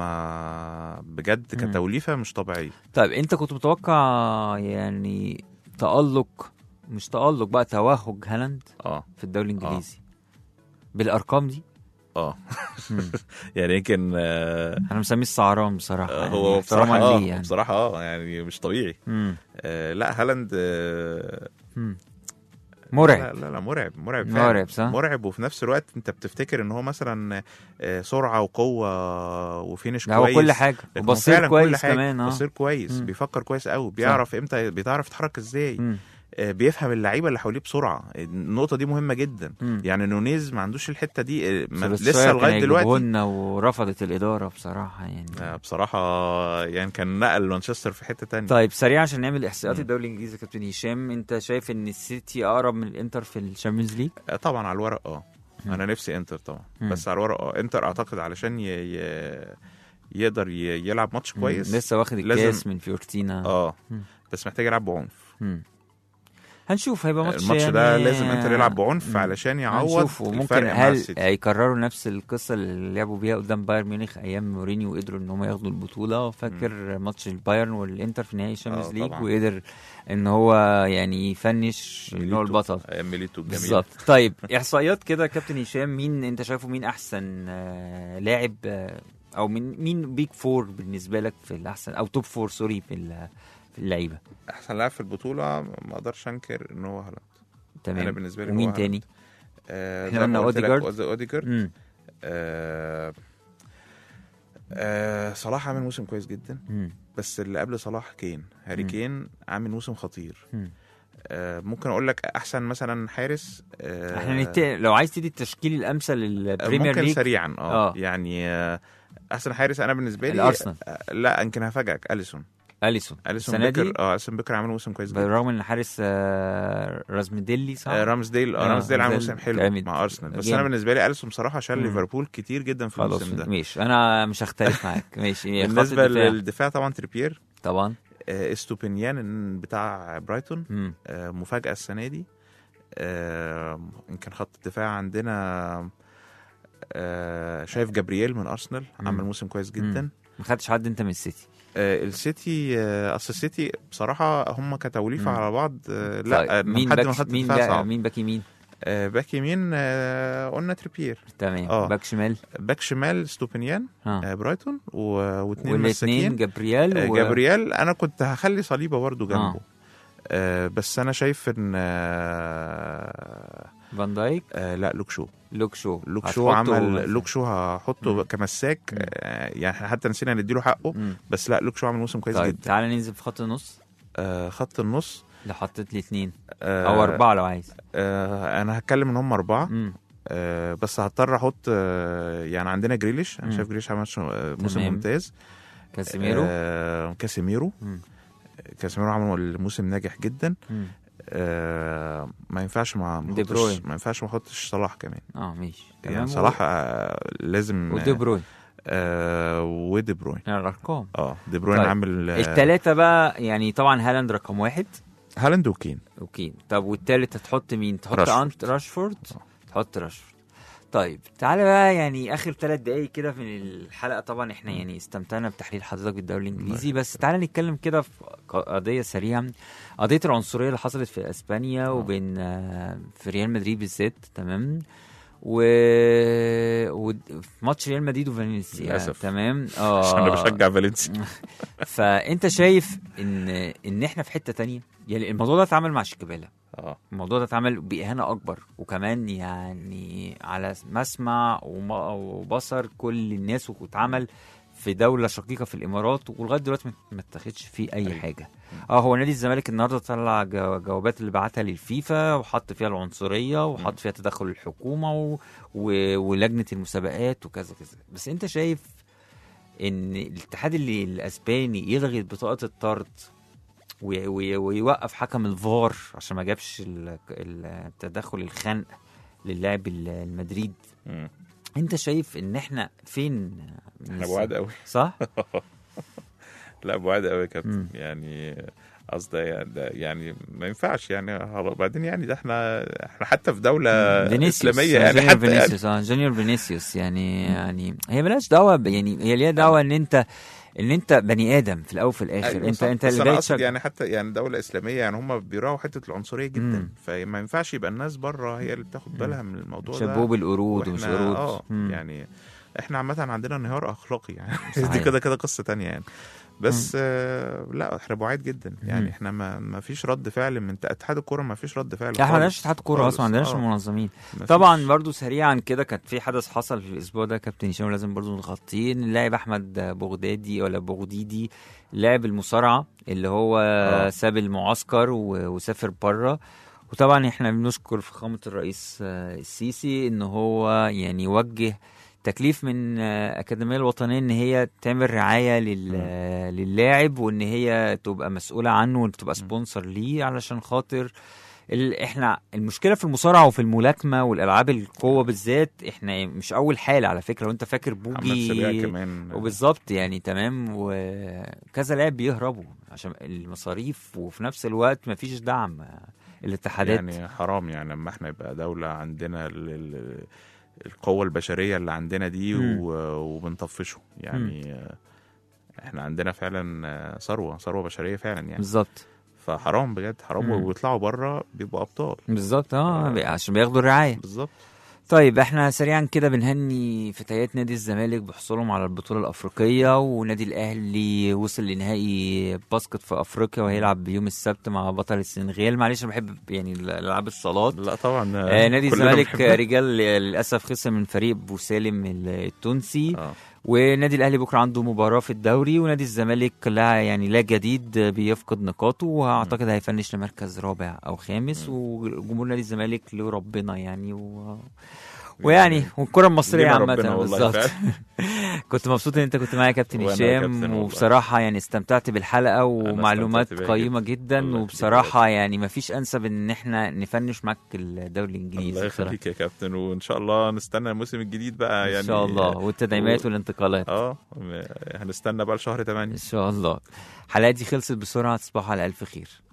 بجد مم. كتوليفه مش طبيعيه طيب انت كنت متوقع يعني تألق مش تألق بقى توهج هالاند اه في الدوري الانجليزي بالارقام دي اه مم. يعني يمكن آه انا مسميه السعران بصراحه آه، يعني هو احتراما بصراحه اه ليه يعني بصراحه اه يعني مش طبيعي مم. آه لا هالاند آه مم. مرعب لا لا لا مرعب مرعب فعلا. مرعب صح؟ مرعب وفي نفس الوقت انت بتفتكر ان هو مثلا آه، سرعه وقوه وفينش ده هو كويس كل حاجه لكن هو وبصير فعلا كل كويس حاجة. كمان اه بصير كويس مم. بيفكر كويس قوي بيعرف امتى بيعرف يتحرك ازاي مم. آه، بيفهم اللعيبه اللي حواليه بسرعه النقطه دي مهمه جدا مم. يعني نونيز ما عندوش الحته دي آه، ما سولشاير لسه كان لغايه دلوقتي هيجيبهولنا ورفضت الاداره بصراحه يعني آه، بصراحه يعني كان نقل مانشستر في حته تانية طيب سريع عشان نعمل احصائيات مم. الدوري الانجليزي يا كابتن هشام انت شايف ان السيتي اقرب من الانتر في الشامبيونز ليج آه، طبعا على الورق اه مم. انا نفسي انتر طبعا مم. بس على الورق اه انتر اعتقد علشان ي... ي... يقدر ي... يلعب ماتش كويس لسه واخد لازم- الكاس من فيورتينا اه مم. بس محتاج يلعب بعنف مم. هنشوف هيبقى ماتش الماتش ده يعني لازم انتر يلعب بعنف مم. علشان يعوض هنشوف وممكن الفرق مع هل السيتي هيكرروا نفس القصه اللي لعبوا بيها قدام بايرن ميونخ ايام مورينيو وقدروا ان هم ياخدوا البطوله فاكر ماتش البايرن والانتر في نهائي الشامبيونز آه، ليج طبعاً. وقدر ان هو يعني يفنش ان هو ميليتو. البطل ايام ميليتو الجميل بالظبط طيب احصائيات كده كابتن هشام مين انت شايفه مين احسن آه، لاعب آه، او من مين بيج فور بالنسبه لك في الاحسن او توب فور سوري في ال- في اللعيبه احسن لاعب في البطوله ما اقدرش انكر ان هو هالاند تمام انا بالنسبه لي هو ومين هالاند. تاني آه إحنا زي قلنا ما قلت لك أوديجارد. أود- اوديجارد امم آه آه صلاح عامل موسم كويس جدا امم بس اللي قبل صلاح كين هاري مم. كين عامل موسم خطير مم. آه ممكن اقول لك احسن مثلا حارس آه احنا نت... لو عايز تدي التشكيل الامثل للبريمير ممكن ليج سريعا اه, آه. يعني آه احسن حارس انا بالنسبه لي الارسنال آه لا يمكن هفاجئك اليسون اليسون اليسون السنه دي بيكر اه اليسون بيكر عامل موسم كويس جدا بالرغم ان حارس آه، رازميديلي صح؟ آه رامسديل اه آه، رامسديل عامل رامسديل موسم حلو جامد. مع ارسنال بس جامد. انا بالنسبه لي اليسون بصراحه شال مم. ليفربول كتير جدا في خلاص الموسم ده ماشي انا مش هختلف معاك ماشي خط بالنسبه الدفاع. للدفاع طبعا تريبير طبعا آه استوبينيان بتاع برايتون مم. آه مفاجاه السنه دي آه يمكن خط الدفاع عندنا آه شايف جابرييل من ارسنال مم. عمل موسم كويس جدا ما خدتش حد انت من السيتي آه السيتي آه اصل السيتي بصراحه هم كتوليفه مم. على بعض آه لا آه طيب مين حد من باك خط مين الدفاع باك صعب مين باك يمين آه باك يمين آه قلنا تريبير تمام آه. باك شمال باك شمال ستوبينيان ها آه برايتون و... واثنين والاثنين مساكين جابرييل آه و... جابرييل انا كنت هخلي صليبه برضو جنبه آه. آه بس انا شايف ان آه فان دايك آه لا لوك شو لوك شو لوك شو هتحطه عمل مثلاً. لوك شو هحطه مم. كمساك مم. آه يعني احنا حتى نسينا نديله حقه مم. بس لا لوك شو عمل موسم كويس طيب جدا تعالى ننزل في خط النص آه خط النص اللي حطيت لي اثنين آه او اربعه لو عايز آه انا هتكلم ان هم اربعه مم. آه بس هضطر احط آه يعني عندنا جريليش انا مم. شايف جريليش عمل شو- آه، موسم تمام. ممتاز كاسيميرو آه كاسيميرو مم. كاسيميرو عمل الموسم ناجح جدا مم. آه ما ينفعش ما ما دي أحطش- بروين. ما ينفعش ما احطش صلاح كمان اه ماشي تمام يعني صلاح آه لازم ودي بروين آه ودي بروين يعني الارقام اه دي بروين طيب. عامل آه الثلاثه بقى يعني طبعا هالاند رقم واحد هالاند وكين اوكي طب والتالت هتحط مين؟ تحط راشفورد. انت راشفورد تحط راشفورد طيب تعالى بقى يعني اخر ثلاث دقايق كده في الحلقه طبعا احنا يعني استمتعنا بتحليل حضرتك بالدوري الانجليزي بس تعالى نتكلم كده في قضيه سريعه قضيه العنصريه اللي حصلت في اسبانيا وبين آه، في ريال مدريد بالذات تمام و... و... في ماتش ريال مدريد وفالنسيا للأسف. تمام اه عشان انا بشجع فالنسيا فانت شايف ان ان احنا في حته تانية يعني الموضوع ده اتعمل مع شيكابالا اه الموضوع ده اتعمل بإهانة أكبر وكمان يعني على مسمع وم- وبصر كل الناس واتعمل في دولة شقيقة في الإمارات ولغاية دلوقتي ما- ما اتخذش فيه أي أيوة. حاجة اه هو نادي الزمالك النهارده طلع جو- جوابات اللي بعتها للفيفا وحط فيها العنصرية وحط فيها تدخل الحكومة و... و... ولجنة المسابقات وكذا كذا بس أنت شايف إن الاتحاد اللي الأسباني يلغي بطاقة الطرد وي- وي- ويوقف حكم الفار عشان ما جابش ال- التدخل الخنق للاعب ال- المدريد مم. انت شايف ان احنا فين احنا بعاد قوي صح لا بعاد قوي يا كابتن مم. يعني قصدي يعني, ده يعني ما ينفعش يعني خلاص. بعدين يعني ده احنا احنا حتى في دوله فينيسيوس اسلاميه يعني جونيور حتى يعني فينيسيوس اه جونيور فينيسيوس يعني يعني هي ملهاش دعوه ب- يعني هي ليها دعوه ان انت ان انت بني ادم في الاول وفي الاخر أيوة انت صح. انت بس اللي انا جاي اقصد تشجع يعني حتى يعني دوله اسلاميه يعني هم بيراعوا حته العنصريه جدا مم. فما ينفعش يبقى الناس بره هي اللي بتاخد بالها من الموضوع ده شبوب القرود ومش وإحنا- قرود اه مم. يعني احنا عامه عندنا انهيار اخلاقي يعني صحيح. دي كده كده قصه تانية يعني بس آه لا احنا بعاد جدا يعني مم. احنا ما, ما فيش رد فعل من اتحاد الكوره ما فيش رد فعل احنا ما خالص. عندناش اتحاد كوره خالص. اصلا ما عندناش آه. المنظمين ما طبعا فيش. برضو سريعا كده كانت في حدث حصل في الاسبوع ده كابتن هشام لازم برضو نغطيه ان اللاعب احمد بغدادي ولا بغديدي لاعب المصارعه اللي هو آه. ساب المعسكر و- وسافر بره وطبعا احنا بنشكر فخامه الرئيس آه، السيسي ان هو يعني وجه تكليف من آه، اكاديميه الوطنيه ان هي تعمل رعايه لل... للاعب وان هي تبقى مسؤوله عنه وتبقى سبونسر ليه علشان خاطر ال... احنا المشكله في المصارعه وفي الملاكمه والالعاب القوه بالذات احنا مش اول حاله على فكره وانت فاكر محمد سريع بوجي كمان وبالظبط يعني تمام وكذا لاعب بيهربوا عشان المصاريف وفي نفس الوقت مفيش دعم الاتحادات يعني حرام يعني لما احنا يبقى دولة عندنا ال- ال- القوة البشرية اللي عندنا دي مم. و- وبنطفشه يعني آه، احنا عندنا فعلا آه، ثروة ثروة بشرية فعلا يعني بالظبط فحرام بجد حرام مم. ويطلعوا بره بيبقوا أبطال بالظبط اه آه. بي- عشان بياخدوا الرعايه بالظبط طيب احنا سريعا كده بنهني فتيات نادي الزمالك بحصولهم على البطوله الافريقيه ونادي الاهلي وصل لنهائي باسكت في افريقيا وهيلعب يوم السبت مع بطل السنغال معلش انا بحب يعني الالعاب الصالات لا طبعا آه نادي كلنا الزمالك بنحبها. رجال للاسف خسر من فريق بوسالم التونسي اه ونادي الاهلي بكره عنده مباراه في الدوري ونادي الزمالك لا يعني لا جديد بيفقد نقاطه واعتقد هيفنش لمركز رابع او خامس وجمهور نادي الزمالك له ربنا يعني و... ويعني والكره المصريه لينا عامه ربنا والله بالظبط فعلا. كنت مبسوط ان انت كنت معايا يا كابتن وأنا يا كابتن هشام والله. وبصراحه يعني استمتعت بالحلقه ومعلومات استمتعت بيها قيمه جدا. جدا الله يخليك وبصراحه يعني مفيش انسب ان احنا نفنش معاك الدوري الانجليزي الله بصراحة. يخليك يا كابتن وان شاء الله نستنى الموسم الجديد بقى يعني ان شاء الله والتدعيمات و- والانتقالات اه هنستنى بقى لشهر 8 ان شاء الله الحلقه دي خلصت بسرعه تصبحوا على الف خير